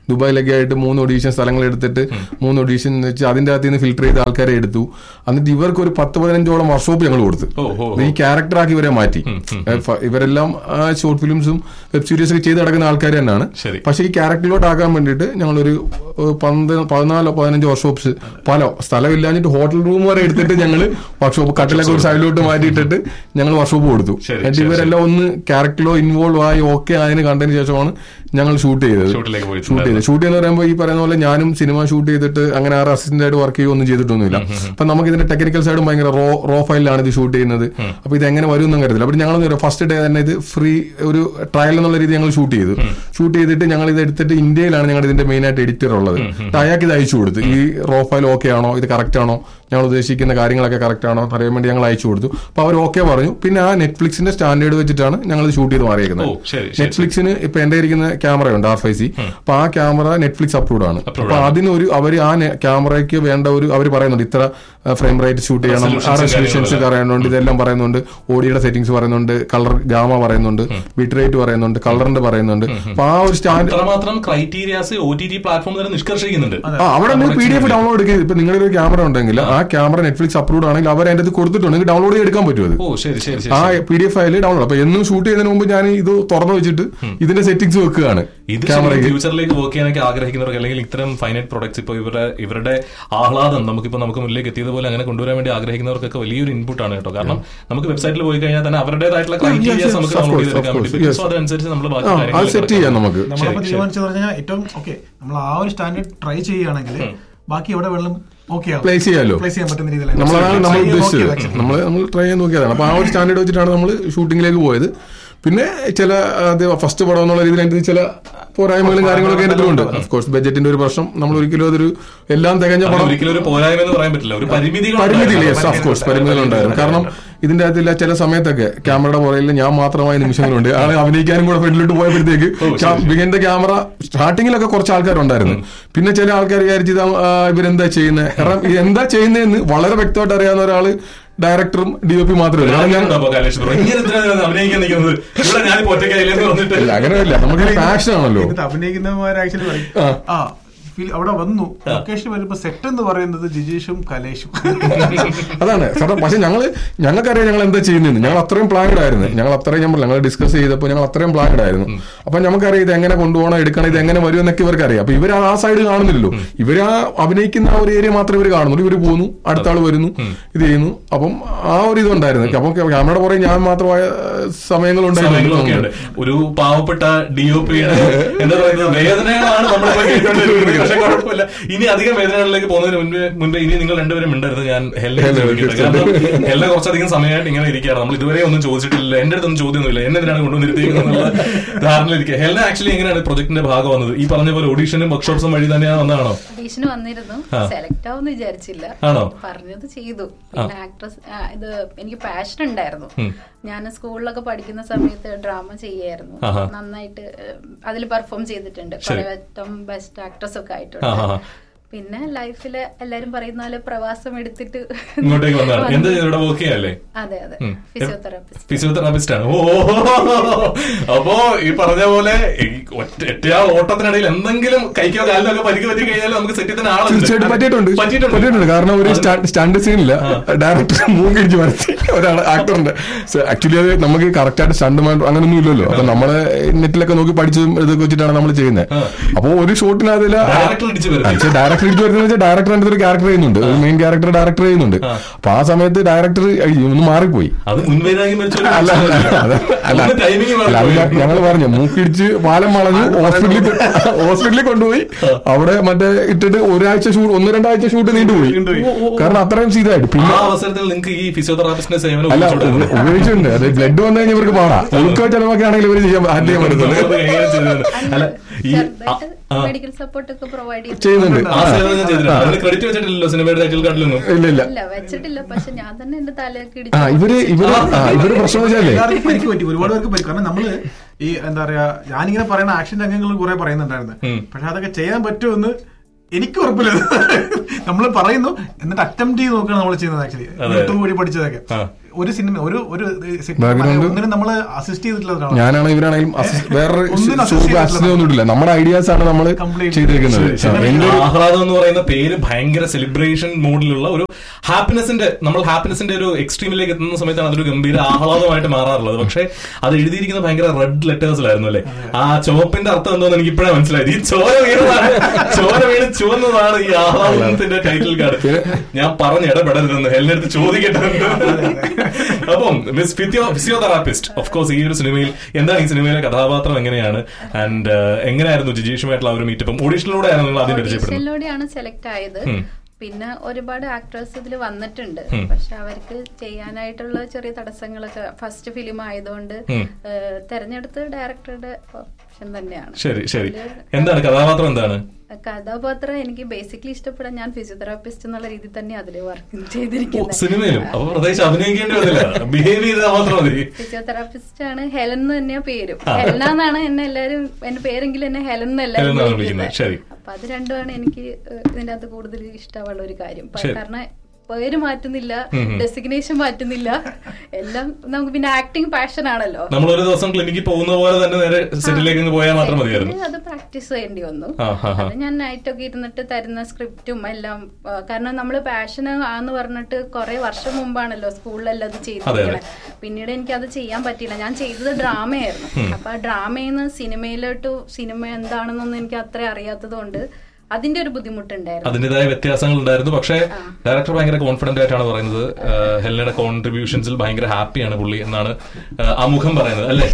ദുബായിലൊക്കെ ആയിട്ട് മൂന്ന് ഒഡീഷൻ സ്ഥലങ്ങൾ എടുത്തിട്ട് മൂന്ന് ഒഡീഷൻ വെച്ച് അതിന്റെ അകത്ത് നിന്ന് ഫിൽട്ടർ ചെയ്ത ആൾക്കാരെ എടുത്തു എന്നിട്ട് ഇവർക്ക് ഒരു പത്ത് പതിനഞ്ചോളം വർക്ക്ഷോപ്പ് ഞങ്ങൾ കൊടുത്തു ഓ, ഓ, ഈ ക്യാരക്ടറാക്കി ഇവരെ മാറ്റി ഏ, ഫ- ഇവരെല്ലാം ഷോർട്ട് ഫിലിംസും വെബ് സീരീസ് ഒക്കെ ചെയ്ത് നടക്കുന്ന ആൾക്കാർ തന്നെയാണ് ശരി. പക്ഷെ ഈ ക്യാരക്ടറിലോട്ട് ആക്കാൻ വേണ്ടിയിട്ട് ഞങ്ങളൊരു ഏഹ്, പന്ത് പതിനാലോ പതിനഞ്ചോ വർക്ക്ഷോപ്സ് പല സ്ഥലമില്ലാഞ്ഞിട്ട് ഹോട്ടൽ റൂം വരെ എടുത്തിട്ട് ഞങ്ങൾ വർക്ക്ഷോപ്പ് കട്ടിലൊക്കെ ഒരു സൈഡിലോട്ട് മാറ്റിയിട്ടിട്ട് ഞങ്ങൾ വർക്ക്ഷോപ്പ് കൊടുത്തു ശരി, എന്നിട്ട് ശരി, ഇവരെല്ലാം ഒന്ന് ക്യാരക്ടറിലോ ഇൻവോൾവ് ആയി ഓക്കെ ആയതിന് കണ്ടതിന് ശേഷമാണ് ഞങ്ങൾ ഷൂട്ട് ചെയ്തത് ഷൂട്ടിലേക്ക് പോയിട്ടുണ്ടായിരുന്നു. ഷൂട്ട് ചെയ്തത് ഷൂട്ട് എന്ന് പറയുമ്പോൾ ഈ പറയുന്ന പോലെ ഞാനും സിനിമ ഷൂട്ട് ചെയ്തിട്ട് അങ്ങനെ ആറ് അസിസ്റ്റന്റ് ആയിട്ട് വർക്ക് ചെയ്യുകയൊന്നും ചെയ്തിട്ടൊന്നുമില്ല അപ്പൊ നമുക്ക് ഇതിന്റെ ടെക്നിക്കൽ സൈഡും ഭയങ്കര റോ റോ ഫയലിലാണ് ഇത് ഷൂട്ട് ചെയ്യുന്നത് അപ്പൊ ഇത് എങ്ങനെ വരും എന്നും കരുതില്ല അപ്പൊ ഞങ്ങൾ ഫസ്റ്റ് ഡേ തന്നെ ഇത് ഫ്രീ ഒരു ട്രയൽ എന്നുള്ള രീതി ഞങ്ങൾ ഷൂട്ട് ചെയ്തു ഷൂട്ട് ചെയ്തിട്ട് ഞങ്ങൾ ഇത് എടുത്തിട്ട് ഇന്ത്യയിലാണ് ഞങ്ങൾ ഇതിന്റെ മെയിൻ ആയിട്ട് എഡിറ്റർ ഉള്ളത് എന്നിട്ട് അയാൾക്ക് ഇത് അയച്ചു കൊടുത്തു ഈ റോ ഫയൽ ഓക്കെ ആണോ ഇത് കറക്റ്റ് ആണോ ഞങ്ങൾ ഉദ്ദേശിക്കുന്ന കാര്യങ്ങളൊക്കെ കറക്റ്റ് ആണോ അറിയാൻ വേണ്ടി ഞങ്ങൾ അയച്ചു കൊടുത്തു അപ്പൊ അവർ ഓക്കെ പറഞ്ഞു പിന്നെ ആ നെറ്റ്ഫ്ലിക്സിന്റെ സ്റ്റാൻഡേർഡ് വെച്ചിട്ടാണ് ഞങ്ങൾ ഇത് ഷൂട്ട് ചെയ്ത് മാറിയേക്കുന്നത് ഓ, ശരി, ശരി. നെറ്റ്ഫ്ലിക്സിന് ഇപ്പൊ എന്റെ ഇരിക്കുന്ന ക്യാമറയുണ്ട് ആർ ഫൈവ് സി അപ്പൊ ആ ക്യാമറ നെറ്റ്ഫ്ലിക്സ് അപ്രൂവ്ഡ് ആണ് Approved അപ്പൊ അതിനൊരു അവർ ആ ക്യാമറയ്ക്ക് വേണ്ട ഒരു അവർ പറയുന്നുണ്ട് ഇത്ര ഫ്രെയിം റേറ്റ് ഷൂട്ട് ചെയ്യണം ആ Resolutions റെസൊല്യൂഷൻസ് കാര്യങ്ങളെല്ലാം. പറയുന്നുണ്ട് ഇതെല്ലാം പറയുന്നുണ്ട് ഓഡിയോയുടെ സെറ്റിംഗ്സ് പറയുന്നുണ്ട് കളർ ഗാമ പറയുന്നുണ്ട് ബിറ്റ് റേറ്റ് പറയുന്നുണ്ട് കളറിന്റെ പറയുന്നുണ്ട് അപ്പൊ ആ ഒരു സ്റ്റാൻഡ് അത്രമാത്രം criterias O T T platform തന്നെ നിഷ്കർഷിക്കുന്നുണ്ട് ആ അവിടെ നിങ്ങൾ പി ഡി എഫ് ഡൗൺലോഡ് എടുക്കുക ഇപ്പൊ നിങ്ങളുടെ ഒരു ക്യാമറ ഉണ്ടെങ്കിൽ ആ ക്യാമറ നെറ്റ്ഫ്ലിക്സ് അപ്രൂവ്ഡ് ആണെങ്കിൽ അവർ അതിന്റെ കൊടുത്തിട്ടുണ്ടെങ്കിൽ ഡൗൺലോഡ് ചെയ്ത് എടുക്കാൻ പറ്റും അത് ഓ ശരി ശരി ശരി ആ P D F file download അപ്പൊ എന്നും ഷൂട്ട് ചെയ്യുന്നതിന് മുമ്പ് ഞാൻ ഇത് തുറന്നു വെച്ചിട്ട് ഇതിന്റെ സെറ്റിംഗ്സ് വെക്കുകയാണ് ഇത് ക്യാമറയ്ക്ക് ഫ്യൂച്ചറിലേക്ക് വർക്ക് ചെയ്യാനൊക്കെ ആഗ്രഹിക്കുന്നവർക്ക് അല്ലെങ്കിൽ ഇത്തരം ഫൈനൈറ്റ് പ്രൊഡക്ട്സ് ഇപ്പോൾ ഇവരുടെ ഇവരുടെ ആഹ്ലാദം നമുക്കിപ്പോൾ നമുക്ക് മുന്നിലേക്ക് എത്തിയതുപോലെ അങ്ങനെ കൊണ്ടുവരാൻ വേണ്ടി ആഗ്രഹിക്കുന്നവർക്കൊക്കെ വലിയൊരു ഇൻപുട്ട് ആണ് കേട്ടോ കാരണം നമുക്ക് വെബ്സൈറ്റിൽ പോയി കഴിഞ്ഞാൽ തന്നെ അവരുടേതായിട്ടുള്ള ക്രൈറ്റീരിയാസ് yes, നമുക്ക് of ഡൗൺലോഡ് course, ചെയ്തെടുക്കാൻ of വേണ്ടി course, പറ്റും yes. സോ അതനുസരിച്ച് നമ്മൾ ബാക്കി ആ അത് കാര്യങ്ങൾ സെറ്റ് ചെയ്യാം നമുക്ക് നമ്മളപ്പോ തീരുമാനിച്ചത് പറഞ്ഞാൽ ഏറ്റവും ഓക്കെ നമ്മൾ ആ ഒരു സ്റ്റാൻഡേർഡ് ട്രൈ ചെയ്യുകയാണെങ്കിൽ ബാക്കി എവിടെ വെള്ളം ഓക്കെ Place ചെയ്യാലോ? പ്ലേസ് ചെയ്യാൻ പറ്റുന്ന രീതിയിലാണ് നമ്മളതാണ് നമ്മൾ Try ചെയ്യാൻ ഉദ്ദേശിച്ചത് നോക്കിയത് actually. നമ്മൾ നമ്മൾ ട്രൈ ചെയ്യാൻ നോക്കിയതാണ് അപ്പൊ ആ ഒരു സ്റ്റാൻഡേർഡ് വെച്ചിട്ടാണ് നമ്മൾ ഷൂട്ടിങ്ങിലേക്ക് പോയത് പിന്നെ ചില ഫസ്റ്റ് പടം എന്നുള്ള രീതിയിൽ അതിന്റെ ചില പോരായ്മകളും കാര്യങ്ങളൊക്കെ അതിന്റെ ഉണ്ട് ഓഫ് കോഴ്സ് ബഡ്ജറ്റിന്റെ ഒരു പ്രശ്നം നമ്മൾ ഒരിക്കലും അതൊരു എല്ലാം തികഞ്ഞ അത് പടം ഒരിക്കലും ഒരു പോരായ്മ എന്ന് പറയാൻ പറ്റില്ല ഒരു പരിമിതികൾ പരിമിതികൾ ഉണ്ടായിരുന്നു. യെസ് ഓഫ് കോഴ്സ് പരിമിതികൾ ഉണ്ടായിരുന്നു കാരണം ഇതിന്റെ അകത്തില്ല ചില സമയത്തൊക്കെ ക്യാമറയുടെ പുറകിൽ ഞാൻ മാത്രമായ നിമിഷങ്ങളുണ്ട് ആളെ അഭിനയിക്കാനും കൂടെ ഫ്രണ്ടിലോട്ട് പോയപ്പോഴത്തേക്ക് ബിഗിന്റെ ക്യാമറ സ്റ്റാർട്ടിങ്ങിലൊക്കെ കുറച്ച് ആൾക്കാരുണ്ടായിരുന്നു പിന്നെ ചില ആൾക്കാർ വിചാരിച്ചു ഇത് ആ, ഇവരെന്താ ചെയ്യുന്നത് കാരണം ഇത് എന്താ ചെയ്യുന്നതെന്ന് വളരെ വ്യക്തമായിട്ട് അറിയാവുന്ന ഒരാള് ഡയറക്ടറും ഡി ഒ പി മാത്രമല്ല കാരണം ഞാൻ ഉണ്ടോ അപ്പോ കൈലാഷ് ബ്രോ? ഇങ്ങനെ എന്തിനാണ് അഭിനയിക്കാൻ നിൽക്കുന്നത് ഇവിടെ ഞാൻ ഒറ്റയ്ക്കായില്ലെന്ന് പറഞ്ഞിട്ട് ഇല്ല അങ്ങനെയല്ല നമുക്ക് പാഷൻ ആണല്ലോ ഇതിനകത്ത് അഭിനയിക്കുന്നവർ ആക്ച്വലി പറയും ആ. ആ ഫീൽ അവിടെ വന്നു ലൊക്കേഷൻ വരുമ്പോ സെറ്റ് എന്ന് പറയുന്നത് ജിജീഷും കലേഷും അതാണ് കാരണം പക്ഷെ ഞങ്ങള് ഞങ്ങൾക്കറിയാം ഞങ്ങൾ എന്താ ചെയ്യുന്നത് ഞങ്ങൾ അത്രയും പ്ലാൻഡ് ആയിരുന്നു ഞങ്ങൾ അത്രയും ഞാൻ ഞങ്ങൾ ഡിസ്കസ് ചെയ്തപ്പോൾ ഞങ്ങൾ അത്രയും പ്ലാൻഡ് ആയിരുന്നു അപ്പൊ നമുക്കറിയാം ഇത് എങ്ങനെ കൊണ്ടുപോകണം എടുക്കണം ഇത് എങ്ങനെ വരും എന്നൊക്കെ ഇവർക്ക് അറിയാം അപ്പൊ ഇവർ ആ സൈഡ് കാണുന്നില്ലല്ലോ ഇവർ ആ അഭിനയിക്കുന്ന ആ ഒരു ഏരിയ മാത്രമേ ഇവർ കാണുന്നുള്ളൂ ഇവർ പോകുന്നു അടുത്ത ആൾ വരുന്നു ഇത് ചെയ്യുന്നു അപ്പം ആ ഒരു ഇതുണ്ടായിരുന്നു അപ്പൊ ക്യാമറയുടെ പുറകെ ഞാൻ മാത്രമായ സമയങ്ങളൊക്കെ ഉണ്ട് സമയങ്ങളുണ്ടായിരുന്നു ഒരു പാവപ്പെട്ട ഡി ഒ പി എന്താ പറയുന്നത് വേദനകളാണ് നമ്മളിപ്പോ കേട്ടോണ്ടിരിക്കുന്നത് പക്ഷെ കുഴപ്പമില്ല ഇനി അധികം വേദനകളിലേക്ക് പോകുന്നതിന് മുൻപേ മുൻപേ ഇനി നിങ്ങൾ രണ്ടുപേരും മിണ്ടരുത് ഞാൻ ഹെല്ലെ ചോദിക്കട്ടെ കാരണം ഹെല്ലെ കുറച്ചധികം സമയമായിട്ട് ഇങ്ങനെ ഇരിക്കുകയാണ് നമ്മൾ ഇതുവരെ ഒന്നും ചോദിച്ചിട്ടില്ല എന്റെ അടുത്തൊന്നും ചോദ്യമൊന്നുമില്ല എന്നെ എന്തിനാണ് കൊണ്ടുവന്നിരുത്തിയെന്നുള്ള ധാരണയിലിരിക്കുക ഹെല്ലെ ആക്ച്വലി എങ്ങനെയാണ് പ്രൊജക്ടിന്റെ ഭാഗം വന്നത് ഈ പറഞ്ഞ പോലെ ഓഡീഷനും വർക്ക്ഷോപ്സും വഴി തന്നെയാണ് വന്നതാണോ ഓഡീഷന് വന്നിരുന്നു സെലക്ട് ആവുമെന്ന് വിചാരിച്ചില്ല ആണോ? പറഞ്ഞത് ചെയ്തു പിന്നെ ആക്ട്രസ് ഇത് എനിക്ക് പാഷൻ ഉണ്ടായിരുന്നു ഞാൻ സ്കൂളിലൊക്കെ പഠിക്കുന്ന സമയത്ത് ഡ്രാമ ചെയ്യായിരുന്നു ആഹാ. നന്നായിട്ട് അതിൽ പെർഫോം ചെയ്തിട്ടുണ്ട് ശരി. പല വട്ടം ബെസ്റ്റ് ആക്ട്രസ് ഒക്കെ ആഹാ. ആയിട്ടുണ്ട് പിന്നെ ലൈഫില് എല്ലാരും പറയുന്ന പോലെ പ്രവാസം എടുത്തിട്ട് ഇങ്ങോട്ടേക്ക് വന്നതാണ് വന്നു. എന്താ ഇവിടെ വർക്ക് ചെയ്യാല്ലേ അതെ അതെ ഉം. ഫിസിയോതെറാപ്പിസ്റ്റ് ഫിസിയോതെറാപ്പിസ്റ്റ് ആണ് ഓ അപ്പോ ഈ പറഞ്ഞ പോലെ ഈ ഒറ്റ എട്ടയാൾ ഓട്ടത്തിനിടയിൽ എന്തെങ്കിലും കൈക്കോ കാലിനോ ഒക്കെ പരിക്ക് പറ്റി കഴിഞ്ഞാൽ നമുക്ക് സെറ്റിൽ തന്നെ ആളുണ്ട് തീർച്ചയായിട്ടും പറ്റിയിട്ടുണ്ട് പറ്റിയിട്ടുണ്ട് പറ്റിയിട്ടുണ്ട് കാരണം ഒരു സ്റ്റണ്ട് സീനില്ല ഡയറക്ടർ മൂക്കിടിച്ച് വരത്തി ഒരാൾ ആക്ടറുണ്ട് ആക്ച്വലി അത് നമുക്ക് കറക്റ്റ് ആയിട്ട് സ്റ്റണ്ട് അങ്ങനൊന്നും ഇല്ലല്ലോ അപ്പൊ നമ്മള് നെറ്റിലൊക്കെ നോക്കി പഠിച്ചതും ഇതൊക്കെ വെച്ചിട്ടാണ് നമ്മൾ ചെയ്യുന്നത് അപ്പൊ ഒരു ഷോട്ടിന് അതിൽ ഡയറക്ടർ ഇടിച്ച് വരുത്തി ഡയറക്ടർ ഇടിച്ചു വരുന്നത് വെച്ചാൽ ഡയറക്ടർ അതിന്റെ ഒരു ക്യാരക്ടർ ചെയ്യുന്നുണ്ട് ഒരു മെയിൻ ക്യാരക്ടർ ഡയറക്ടർ ചെയ്യുന്നുണ്ട് അപ്പൊ ആ സമയത്ത് ഡയറക്ടർ ഒന്ന് മാറിപ്പോയി അത് മുൻവൈരാഗ്യം വെച്ചൊരു അല്ല അല്ല അല്ല അല്ല ഒന്ന് timing അല്ല, അത് ഞങ്ങൾ പറഞ്ഞു മൂക്കിടിച്ച് പാലം വളഞ്ഞു ഹോസ്പിറ്റലിൽ ഹോസ്പിറ്റലിൽ കൊണ്ടുപോയി അവിടെ മറ്റേ ഇട്ടിട്ട് ഒരാഴ്ച ഷൂട്ട് ഒന്ന് രണ്ടാഴ്ച ഷൂട്ട് നീണ്ടുപോയി കാരണം അത്രയും സീതായിട്ട് ആ പിന്നെ അവസരത്തിൽ നിങ്ങൾക്ക് ഈ ഫിസിയോതെറാപ്പിസ്റ്റിന്റെ സേവനം അല്ല ഉപയോഗിച്ചുകൂടായിരുന്നോ? ഉപ- ഉപയോഗിച്ചിട്ടുണ്ട് അത് ബ്ലഡ് വന്നു കഴിഞ്ഞാൽ ഇവർക്ക് പാടാ ഉൾക്ക ചെലവൊക്കെ ആണെങ്കിൽ ഇവർ ചെയ്യാൻ ഹാൻഡിൽ ചെയ്യാൻ പറ്റുന്നത് അത് കൈകാര്യം ചെയ്തിട്ടുണ്ട്. അല്ല ഈ ആ- ചെറുതായിട്ട് ആ, മെഡിക്കൽ സപ്പോർട്ട് ഒക്കെ പ്രൊവൈഡ് ചെയ്യുന്നുണ്ട് ആ സേവനം ഞാൻ ചെയ്തിട്ടുണ്ട് അതിന് ക്രെഡിറ്റ് വെച്ചിട്ടില്ലല്ലോ സിനിമയുടെ ടൈറ്റിൽ കാർഡിലൊന്നും ഇല്ല ഇല്ല ഇല്ല വെച്ചിട്ടില്ല പക്ഷെ ഞാൻ തന്നെ എന്റെ തലയൊക്കെ ആ ഇടിച്ചു ഇവര് ഇവര് ആ ഇവര് പ്രശ്നം വെച്ചാലേ എല്ലാവർക്കും പരിക്ക് പറ്റി ഒരുപാട് പേർക്ക് പറ്റി കാരണം നമ്മള് ഈ എന്താ പറയാ ഞാനിങ്ങനെ പറയുന്ന ആക്ഷൻ രംഗങ്ങൾ കുറെ പറയുന്നുണ്ടായിരുന്നു പക്ഷെ അതൊക്കെ ചെയ്യാൻ പറ്റുമെന്ന് എനിക്ക് ഉറപ്പില്ല നമ്മൾ പറയുന്നു എന്നിട്ട് അറ്റംപ്റ്റ് ചെയ്ത് നോക്കുകയാണ് നമ്മൾ ചെയ്യുന്നത് ആക്ച്വലി അതെ. യൂട്യൂബ് വഴി പഠിച്ചതൊക്കെ ആ. ഒരു സിനിമ ഒരു ഒരു Background? ഒന്നിനും നമ്മൾ അസിസ്റ്റ് ചെയ്തിട്ടുള്ള ഒരാളാണ്. ഞാനാണ് ഇവരാണെങ്കിലും assist- വേറൊരു ഒന്നിനും assist സൂപ്പർ ചെയ്തിട്ടില്ല. അസിസ്റ്റ് ഒന്നും ഇല്ല നമ്മുടെ ഐഡിയാസ് ആണ് നമ്മൾ Completely. ചെയ്തേക്കുന്നത് ശരി, ശരി. ആ, എന്റെ ഒരു- ആഹ്ലാദം എന്ന് പറയുന്ന പേര് ഭയങ്കര സെലിബ്രേഷൻ മൂഡിലുള്ള ഒരു ഹാപ്പിനെസിന്റെ നമ്മൾ ഹാപ്പിനെസിന്റെ ഒരു എക്സ്ട്രീമിലേക്ക് എത്തുന്ന സമയത്താണ് അതൊരു ഗംഭീര ആഹ്ലാദമായിട്ട് മാറാറുള്ളത് പക്ഷെ അത് എഴുതിയിരിക്കുന്ന ഭയങ്കര റെഡ് ലെറ്റേഴ്സിലായിരുന്നു അല്ലേ ആ ചുവപ്പിന്റെ അർത്ഥം എന്തോന്ന് എനിക്ക് ഇപ്പോഴാണ് മനസ്സിലായത് ഈ ചോര വീണതാണ് ചോര വീണ് ചുവന്നതാണ് ഈ ആഹ്ലാദത്തിന്റെ ടൈറ്റിൽ കാർഡ് ഞാൻ പറഞ്ഞു ഇടപെടരുതെന്ന് ഹെലിനടുത്ത് ചോദിക്കട്ടെ അപ്പം miss physio physiotherapist of course ഈ ഒരു സിനിമയിൽ എന്താണ് ഈ സിനിമയിലെ കഥാപാത്രം എങ്ങനെയാണ് ആൻഡ് എങ്ങനെയായിരുന്നു ജിജീഷുമായിട്ടുള്ള ആ ഒരു മീറ്റപ്പം ഓഡീഷനിലൂടെ ആയിരുന്നു നിങ്ങൾ ആദ്യം പരിചയപ്പെടുന്നത് ഓഡീഷനിലൂടെയാണ് സെലക്ട് ആയത് ഉം. പിന്നെ ഒരുപാട് ആക്ടേഴ്സ് ഇതിൽ വന്നിട്ടുണ്ട് ഉം. പക്ഷെ അവർക്ക് ചെയ്യാനായിട്ടുള്ള ചെറിയ തടസ്സങ്ങളൊക്കെ ഫസ്റ്റ് ഫിലിം ആയതുകൊണ്ട് ഉം. ഏഹ്, തെരഞ്ഞെടുത്ത ഡയറക്ടറുടെ ഓപ്ഷൻ തന്നെയാണ് ശരി ശരി അതില് എന്താണ് കഥാപാത്രം എന്താണ് കഥാപാത്രം എനിക്ക് ബേസിക്കലി ഇഷ്ടപ്പെടാൻ ഞാൻ ഫിസിയോതെറാപ്പിസ്റ്റ് എന്നുള്ള രീതിയിൽ തന്നെ അതിൽ വർക്ക് ഓ, ചെയ്തിരിക്കുന്നത് സിനിമയിലും അപ്പൊ പ്രത്യേകിച്ച് അഭിനയിക്കേണ്ടി വന്നില്ല ബിഹേവ് ചെയ്താൽ മാത്രം മതി ഫിസിയോതെറാപ്പിസ്റ്റ് ആണ് ഹെലൻ എന്ന് തന്നെയാ പേരും ഹെലന എന്നാണ് എന്നെ എല്ലാരും എന്റെ പേരെങ്കിലും എന്നെ ഹെലൻ എന്ന് ഹെലൻ എല്ലാവരും എന്നാണ് വിളിക്കുന്നത്. വിളിക്കുന്നത്. ശരി. അപ്പൊ അത് രണ്ടുമാണ് എനിക്ക് ഏഹ്, ഇതിന്റെ അകത്ത് കൂടുതൽ ഇഷ്ടമുള്ള ഒരു കാര്യം പ- ശരി. കാരണം പേര് മാറ്റുന്നില്ല ഉം ഉം. ഡെസിഗ്നേഷൻ മാറ്റുന്നില്ല എല്ലാം നമുക്ക് പിന്നെ ആക്ടിങ് പാഷൻ ആണല്ലോ നമ്മളൊരു ദിവസം ക്ലിനിക്കിൽ പോകുന്ന പോലെ തന്നെ നേരെ സെറ്റിലേക്ക് അങ്ങ് പോയാൽ മാത്രം മതിയായിരുന്നു പിന്നെ അത് പ്രാക്ടീസ് ചെയ്യേണ്ടി വന്നു ആ, ആ, ആ. അത് ഞാൻ നൈറ്റ് ഒക്കെ ഇരുന്നിട്ട് തരുന്ന സ്ക്രിപ്റ്റും എല്ലാം ആ, കാരണം നമ്മൾ പാഷൻ ആന്ന് പറഞ്ഞിട്ട് കുറെ വർഷം മുമ്പാണല്ലോ സ്കൂളിലെല്ലാം അത് ചെയ്തിരിക്കണത് പിന്നീട് എനിക്ക് അത് ചെയ്യാൻ പറ്റിയില്ല ഞാൻ ചെയ്തത് ഡ്രാമയായിരുന്നു അപ്പൊ ആ ഡ്രാമയിൽ നിന്ന് സിനിമയിലോട്ട് സിനിമ എന്താണെന്നൊന്നും എനിക്ക് അത്ര അറിയാത്തത് കൊണ്ട് അതിന്റെ ഒരു ബുദ്ധിമുട്ടുണ്ടായിരുന്നു അതിന്റേതായ വ്യത്യാസങ്ങൾ ഉണ്ടായിരുന്നു പക്ഷേ ഡയറക്ടർ ഭയങ്കര കോൺഫിഡന്റ് ആയിട്ടാണ് പറയുന്നത് ആ, ഹെലനയുടെ കോൺട്രിബ്യൂഷൻസിൽ ഭയങ്കര ഹാപ്പിയാണ് പുള്ളി എന്നാണ് ആ, ആ മുഖം പറയുന്നത് അല്ലേ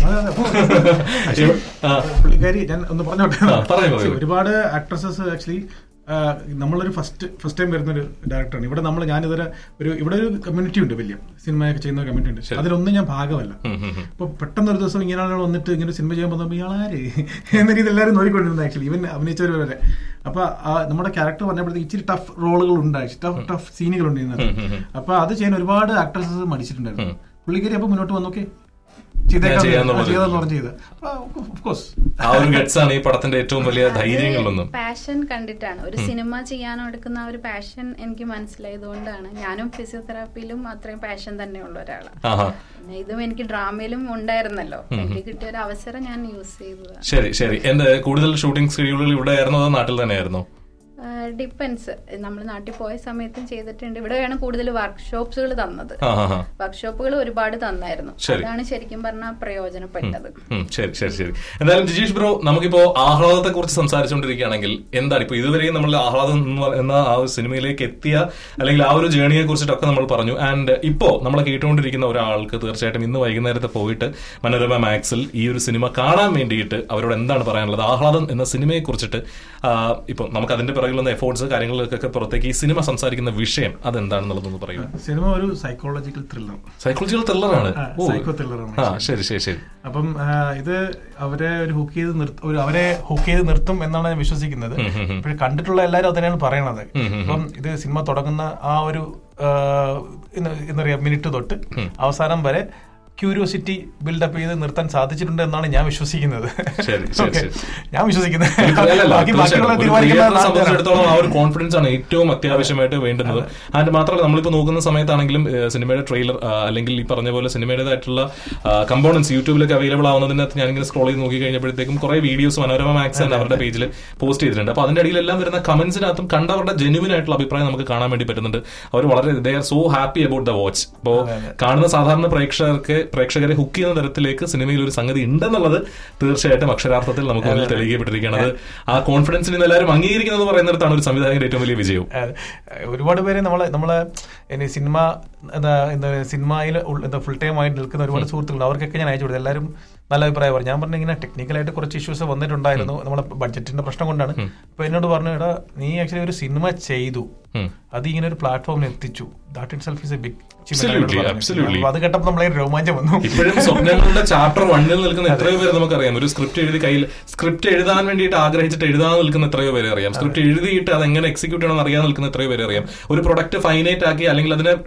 ആ, പുള്ളിക്കാരി ഞാൻ ഒന്ന് പറഞ്ഞോട്ടെ ആ, പറയൂ, പറയൂ. ഒരുപാട് ആക്ട്രസസ് ആക്ച്വലി നമ്മളൊരു ഫസ്റ്റ് ഫസ്റ്റ് ടൈം വരുന്ന ഒരു ഡയറക്ടറാണ് ഇവിടെ നമ്മൾ ഞാനിതുവരെ ഒരു ഇവിടെ ഒരു കമ്മ്യൂണിറ്റി ഉണ്ട് വലിയ സിനിമയൊക്കെ ചെയ്യുന്ന കമ്മ്യൂണിറ്റി ഉണ്ട് അതിലൊന്നും ഞാൻ ഭാഗമല്ല ഉം, ഉം, ഉം. അപ്പൊ പെട്ടെന്ന് ഒരു ദിവസം ഇങ്ങനെ ആളുകൾ വന്നിട്ട് ഇങ്ങനെ ഒരു സിനിമ ചെയ്യാൻ പോകുമ്പോൾ ഇയാളാര് എന്ന രീതിയിൽ എല്ലാവരും നോക്കിക്കൊണ്ടിരുന്നത് ആക്ച്വലി ഇവൻ അഭിനയിച്ചവർ വരെ അപ്പൊ ആ നമ്മുടെ ക്യാരക്ടർ പറഞ്ഞപ്പോഴത്തേക്ക് ഇച്ചിരി ടഫ് റോളുകൾ ഉണ്ടായി ടഫ് ടഫ് സീനുകൾ ഉണ്ട് ഇതിനകത്ത് അപ്പൊ അത് ചെയ്യാൻ ഒരുപാട് ആക്ട്രസസ് മടിച്ചിട്ടുണ്ടായിരുന്നു പുള്ളിക്കാരി അപ്പൊ മുന്നോട്ട് വന്നു ഓക്കെ ചെയ്തേക്കാം ചെയ്യാന്നുള്ളത്. ചെയ്തെന്ന് പറഞ്ഞ് ചെയ്ത് ഓഫ് കോഴ്സ് ആ ഒരു ഗട്സ് ആണ് ഈ പടത്തിന്റെ ഏറ്റവും വലിയ ധൈര്യങ്ങളിലൊന്നും പാഷൻ കണ്ടിട്ടാണ് ഒരു സിനിമ ചെയ്യാനോ എടുക്കുന്ന ആ ഒരു പാഷൻ എനിക്ക് മനസ്സിലായതുകൊണ്ടാണ് ഞാനും ഫിസിയോതെറാപ്പിയിലും അത്രയും പാഷൻ തന്നെയുള്ള ഒരാളാണ് ആഹാ പിന്നെ ഇതും എനിക്ക് ഡ്രാമയിലും ഉണ്ടായിരുന്നല്ലോ എനിക്ക് കിട്ടിയ ഒരു അവസരം ഞാൻ യൂസ് ചെയ്തതാണ് ശരി ശരി എന്റെ കൂടുതൽ ഷൂട്ടിംഗ് സ്കെഡ്യൂളുകൾ ഇവിടെ ആയിരുന്നോ അതോ നാട്ടിൽ തന്നെയായിരുന്നോ ഡിപ്പെൻസ് നമ്മൾ നാട്ടിൽ പോയ സമയത്തും ചെയ്തിട്ടുണ്ട് ഇവിടെയാണ് കൂടുതൽ വർക്ക്ഷോപ്സുകൾ തന്നത് ആ ഹാ ഹാ വർക്ക്ഷോപ്പുകൾ ഒരുപാട് തന്നായിരുന്നു ശരി. അതാണ് ശരിക്കും പറഞ്ഞാൽ പ്രയോജനപ്പെട്ടത് ഉം, ശരി ശരി ശരി എന്തായാലും ജിജീഷ് ബ്രോ നമുക്കിപ്പോ ആഹ്ലാദത്തെ കുറിച്ച് സംസാരിച്ചുകൊണ്ടിരിക്കുകയാണെങ്കിൽ എന്താണ് ഇപ്പൊ ഇതുവരെയും നമ്മൾ ആഹ്ലാദം എന്ന് പറയുന്ന ആ ഒരു സിനിമയിലേക്ക് എത്തിയ അല്ലെങ്കിൽ ആ ഒരു ജേണിയെ കുറിച്ചിട്ടൊക്കെ നമ്മൾ പറഞ്ഞു ആൻഡ് ഇപ്പോ നമ്മൾ കേട്ടുകൊണ്ടിരിക്കുന്ന ഒരാൾക്ക് തീർച്ചയായിട്ടും ഇന്ന് വൈകുന്നേരത്തെ പോയിട്ട് മനോരമ മാക്സിൽ ഈ ഒരു സിനിമ കാണാൻ വേണ്ടിയിട്ട് അവരോട് എന്താണ് പറയാനുള്ളത് ആഹ്ലാദം എന്ന സിനിമയെ കുറിച്ചിട്ട് ഇപ്പൊ നമുക്ക് അതിന്റെ പിറകിലുള്ള എഫോർട്സ് കാര്യങ്ങൾക്കൊക്കെ പുറത്തേക്ക് ഈ സിനിമ സംസാരിക്കുന്ന വിഷയം അതെന്താണെന്നുള്ളതൊന്ന് പറയൂ സിനിമ ഒരു സൈക്കോളജിക്കൽ ത്രില്ലർ സൈക്കോളജിക്കൽ ത്രില്ലറാണ് ആ, ഓ psycho thriller ആണ് ആ ശരി ശരി ശരി അപ്പം ആ, ഇത് അവരെ ഒരു ഹുക്ക് ചെയ്ത് നിർത്തും ഒരു അവരെ ഹുക്ക് ചെയ്ത് നിർത്തും എന്നാണ് ഞാൻ വിശ്വസിക്കുന്നത് ഉം, ഉം, ഉം. ഇപ്പോഴും കണ്ടിട്ടുള്ള എല്ലാവരും അത് തന്നെയാണ് പറയണത് ഉം, ഉം, ഉം. അപ്പം ഇത് സിനിമ തുടങ്ങുന്ന ആ ഒരു ആ, എന്താ എന്താ പറയാ മിനിറ്റ് തൊട്ട് അവസാനം വരെ ക്യൂരിയോസിറ്റി ബിൽഡപ്പ് ചെയ്ത് നിർത്താൻ സാധിച്ചിട്ടുണ്ട് എന്നാണ് ഞാൻ വിശ്വസിക്കുന്നത് ശരി, ശരി, Okay. ശരി. ഞാൻ വിശ്വസിക്കുന്നത് അല്ലല്ല, ബാക്കി തീർച്ചയായിട്ടും. ബാക്കിയുള്ള ഒരു തീരുമാനിക്കുന്ന creator നെ നാട്ടുകാരാണ്. സംബന്ധിച്ചിടത്തോളം ആ ഒരു കോൺഫിഡൻസ് ആണ് ഏറ്റവും അത്യാവശ്യമായിട്ട് വേണ്ടുന്നത് അതിന് മാത്രമല്ല നമ്മളിപ്പോ നോക്കുന്ന സമയത്താണെങ്കിലും ഏഹ്, സിനിമയുടെ ട്രെയിലർ അല്ലെങ്കിൽ ഈ പറഞ്ഞ പോലെ സിനിമയുടേതായിട്ടുള്ള കമ്പോണൻസ് യൂട്യൂബിലൊക്കെ അവൈലബിൾ ആവുന്നതിനകത്ത് ഞാനിങ്ങനെ സ്ക്രോൾ ചെയ്ത് നോക്കി കഴിഞ്ഞപ്പോഴത്തേക്കും കുറെ വീഡിയോസ് മനോരമ മാക്സ് തന്നെ അവരുടെ പേജിൽ പോസ്റ്റ് ചെയ്തിട്ടുണ്ട് അപ്പൊ അതിന്റെ അടിയിലെല്ലാം വരുന്ന കമന്റ്സിനകത്തും കണ്ടവരുടെ ജെനുവിൻ ആയിട്ടുള്ള അഭിപ്രായം നമുക്ക് കാണാൻ വേണ്ടി പറ്റുന്നുണ്ട് അവർ വളരെ they are so happy about the watch ഇപ്പോ കാണുന്ന സാധാരണ പ്രേക്ഷകർക്ക് പ്രേക്ഷകരെ ഹുക്ക് ചെയ്യുന്ന തരത്തിലേക്ക് സിനിമയിൽ ഒരു സംഗതി ഉണ്ടെന്നുള്ളത് തീർച്ചയായിട്ടും അക്ഷരാർത്ഥത്തിൽ നമുക്ക് മുന്നിൽ തെളിയിക്കപ്പെട്ടിരിക്കുകയാണ് അത് ആ കോൺഫിഡൻസിന് ഇന്ന് എല്ലാവരും അംഗീകരിക്കുന്നത് പറയുന്നിടത്താണ് ഒരു സംവിധായകന്റെ ഏറ്റവും വലിയ വിജയവും അതെ. ഒരുപാട് പേര് നമ്മളെ നമ്മളെ ഇനി സിനിമ എന്താ എന്താ സിനിമയിൽ എന്താ ഫുൾ ടൈം ആയിട്ട് നിൽക്കുന്ന ഒരുപാട് സുഹൃത്തുക്കളുണ്ട് അവർക്കൊക്കെ ഞാൻ അയച്ചു കൊടുത്തു എല്ലാവരും നല്ല അഭിപ്രായം പറഞ്ഞു ഞാൻ പറഞ്ഞു ഇങ്ങനെ ടെക്നിക്കലായിട്ട് കുറച്ച് ഇഷ്യൂസ് വന്നിട്ടുണ്ടായിരുന്നു നമ്മുടെ ബഡ്ജറ്റിന്റെ പ്രശ്നം കൊണ്ടാണ് അപ്പൊ എന്നോട് പറഞ്ഞു എടാ നീ ആക്ച്വലി ഒരു സിനിമ ചെയ്തു ഉം. അത് ഇങ്ങനെ ഒരു പ്ലാറ്റ്ഫോമിൽ എത്തിച്ചു that itself is a big Absolutely, absolutely. അത് കേട്ടപ്പോൾ നമ്മളെ രോമാഞ്ചം വന്നു ഇപ്പോഴും സ്വപ്നങ്ങളുടെ ചാപ്റ്റർ വണ്ണിൽ നിൽക്കുന്ന എത്രയോ പേര് നമുക്കറിയാം ഒരു സ്ക്രിപ്റ്റ് എഴുതി കയ്യിൽ സ്ക്രിപ്റ്റ് എഴുതാൻ വേണ്ടിയിട്ട് ആഗ്രഹിച്ചിട്ട് എഴുതാൻ നിൽക്കുന്ന എത്രയോ പേരെ അറിയാം സ്ക്രിപ്റ്റ് എഴുതിയിട്ട് അത് എങ്ങനെ എക്സിക്യൂട്ട് ചെയ്യണമെന്ന് അറിയാൻ നിൽക്കുന്ന എത്രയോ പേരെ അറിയാം ഒരു പ്രൊഡക്റ്റ് ഫൈനൈറ്റ് ആക്കി അല്ലെങ്കിൽ അതിനെ എല്ലാ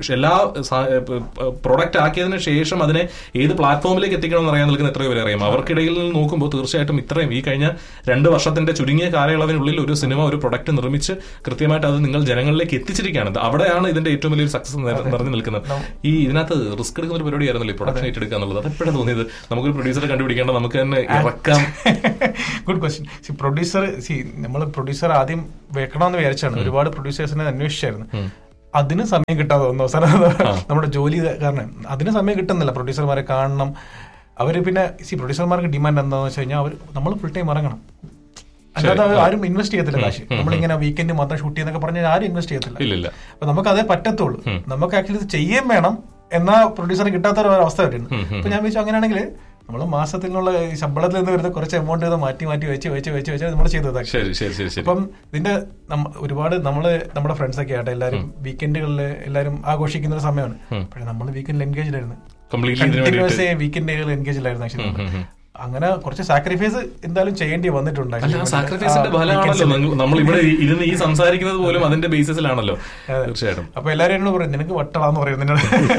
പ്രൊഡക്റ്റ് ആക്കിയതിന് ശേഷം അതിനെ ഏത് പ്ലാറ്റ്ഫോമിലേക്ക് എത്തിക്കണം എന്ന് അറിയാൻ നിൽക്കുന്ന എത്രയോ പേരെ അറിയാം അവർക്കിടയിൽ നിന്ന് നോക്കുമ്പോൾ തീർച്ചയായിട്ടും ഇത്രയും ഈ കഴിഞ്ഞ രണ്ട് വർഷത്തിന്റെ ചുരുങ്ങിയ കാലയളവിനുള്ളിൽ ഒരു സിനിമ ഒരു പ്രൊഡക്റ്റ് നിർമ്മിച്ച് കൃത്യമായിട്ട് അത് നിങ്ങൾ ജനങ്ങളിലേക്ക് എത്തിച്ചിരിക്കുകയാണ് ഇത് അവിടെയാണ് ഇതിന്റെ ഏറ്റവും വലിയൊരു സക്സസ് നിറഞ്ഞു നിൽക്കുന്നത് ഈ ഇതിനകത്ത് റിസ്ക് എടുക്കുന്ന ഒരു പരിപാടിയായിരുന്നല്ലോ ഈ പ്രൊഡക്ഷൻ ഏറ്റെടുക്കുക എന്നുള്ളത് അത് എപ്പോഴാണ് തോന്നിയത് നമുക്കൊരു പ്രൊഡ്യൂസറെ കണ്ടുപിടിക്കേണ്ട നമുക്ക് തന്നെ ഇറക്കാം good question see producer see നമ്മൾ പ്രൊഡ്യൂസർ ആദ്യം വെക്കണമെന്ന് വിചാരിച്ചാണ് ഒരുപാട് പ്രൊഡ്യൂസേഴ്സിനെ അന്വേഷിച്ചായിരുന്നു അതിന് സമയം കിട്ടാതെ വന്നു അവസാനം നമ്മുടെ ജോലി കാരണം അതിന് സമയം കിട്ടുന്നില്ല പ്രൊഡ്യൂസർമാരെ കാണണം അവര് പിന്നെ സി പ്രൊഡ്യൂസർമാർക്ക് ഡിമാൻഡ് എന്താണെന്ന് വെച്ച് കഴിഞ്ഞാൽ അവർ നമ്മൾ ഫുൾ ടൈം ഇറങ്ങണം അല്ലാതെ അവർ ആരും ഇൻവെസ്റ്റ് ചെയ്യത്തില്ല കാശ് നമ്മളിങ്ങനെ വീക്കെൻഡ് മാത്രം ഷൂട്ട് ചെയ്യുന്നൊക്കെ പറഞ്ഞാൽ ആരും ഇൻവെസ്റ്റ് ചെയ്യത്തില്ല ഇല്ലില്ല അപ്പൊ നമുക്ക് അതേ പറ്റത്തുള്ളൂ നമുക്ക് ആക്ച്വലി ഇത് ചെയ്യാൻ വേണം എന്നാ പ്രൊഡ്യൂസറിന് കിട്ടാത്ത ഒരു അവസ്ഥ വരുന്നു അപ്പൊ ഞാൻ വിചാരിച്ചു അങ്ങനെയാണെങ്കിൽ നമ്മൾ മാസത്തിലുള്ള ഈ ശമ്പളത്തിൽ നിന്ന് വരുന്ന കുറച്ച് എമൗണ്ട് ചെയ്ത് മാറ്റി മാറ്റി വെച്ച് വെച്ച് വെച്ച് വെച്ച് നമ്മൾ ചെയ്തത് ശരി ശരി ശരി ശരി അപ്പം ഇതിന്റെ നമ്മ- ഒരുപാട് നമ്മള് നമ്മുടെ ഫ്രണ്ട്സ് ഒക്കെ ആട്ടെ എല്ലാരും വീക്കെൻഡുകളിൽ എല്ലാരും ആഘോഷിക്കുന്ന ഒരു സമയമാണ് പക്ഷെ നമ്മൾ വീക്കെൻഡിൽ എൻഗേജ് ആയിരുന്നു കംപ്ലീറ്റ്ലി ഇതിന് വേണ്ടിയിട്ട് കണ്ടിന്യൂസ് വീക്കെൻഡുകൾ എൻഗേജ് ആയിരുന്നു ആക്ച്വലി അങ്ങനെ കുറച്ച് സാക്രിഫൈസ് എന്തായാലും ചെയ്യേണ്ടി വന്നിട്ടുണ്ട് അല്ല actually. സാക്രിഫൈസിന്റെ ആ, ഫലമാണല്ലോ weekends ല്. നിങ്ങൾ- നമ്മൾ ഇവിടെ ഇരുന്ന് ഈ സംസാരിക്കുന്നത് പോലും അതിന്റെ ബേസിസിലാണല്ലോ തീർച്ചയായിട്ടും അപ്പൊ എല്ലാരും എന്നോട് പറയും നിനക്ക് വട്ടളാന്ന് പറയും നിന്നോട്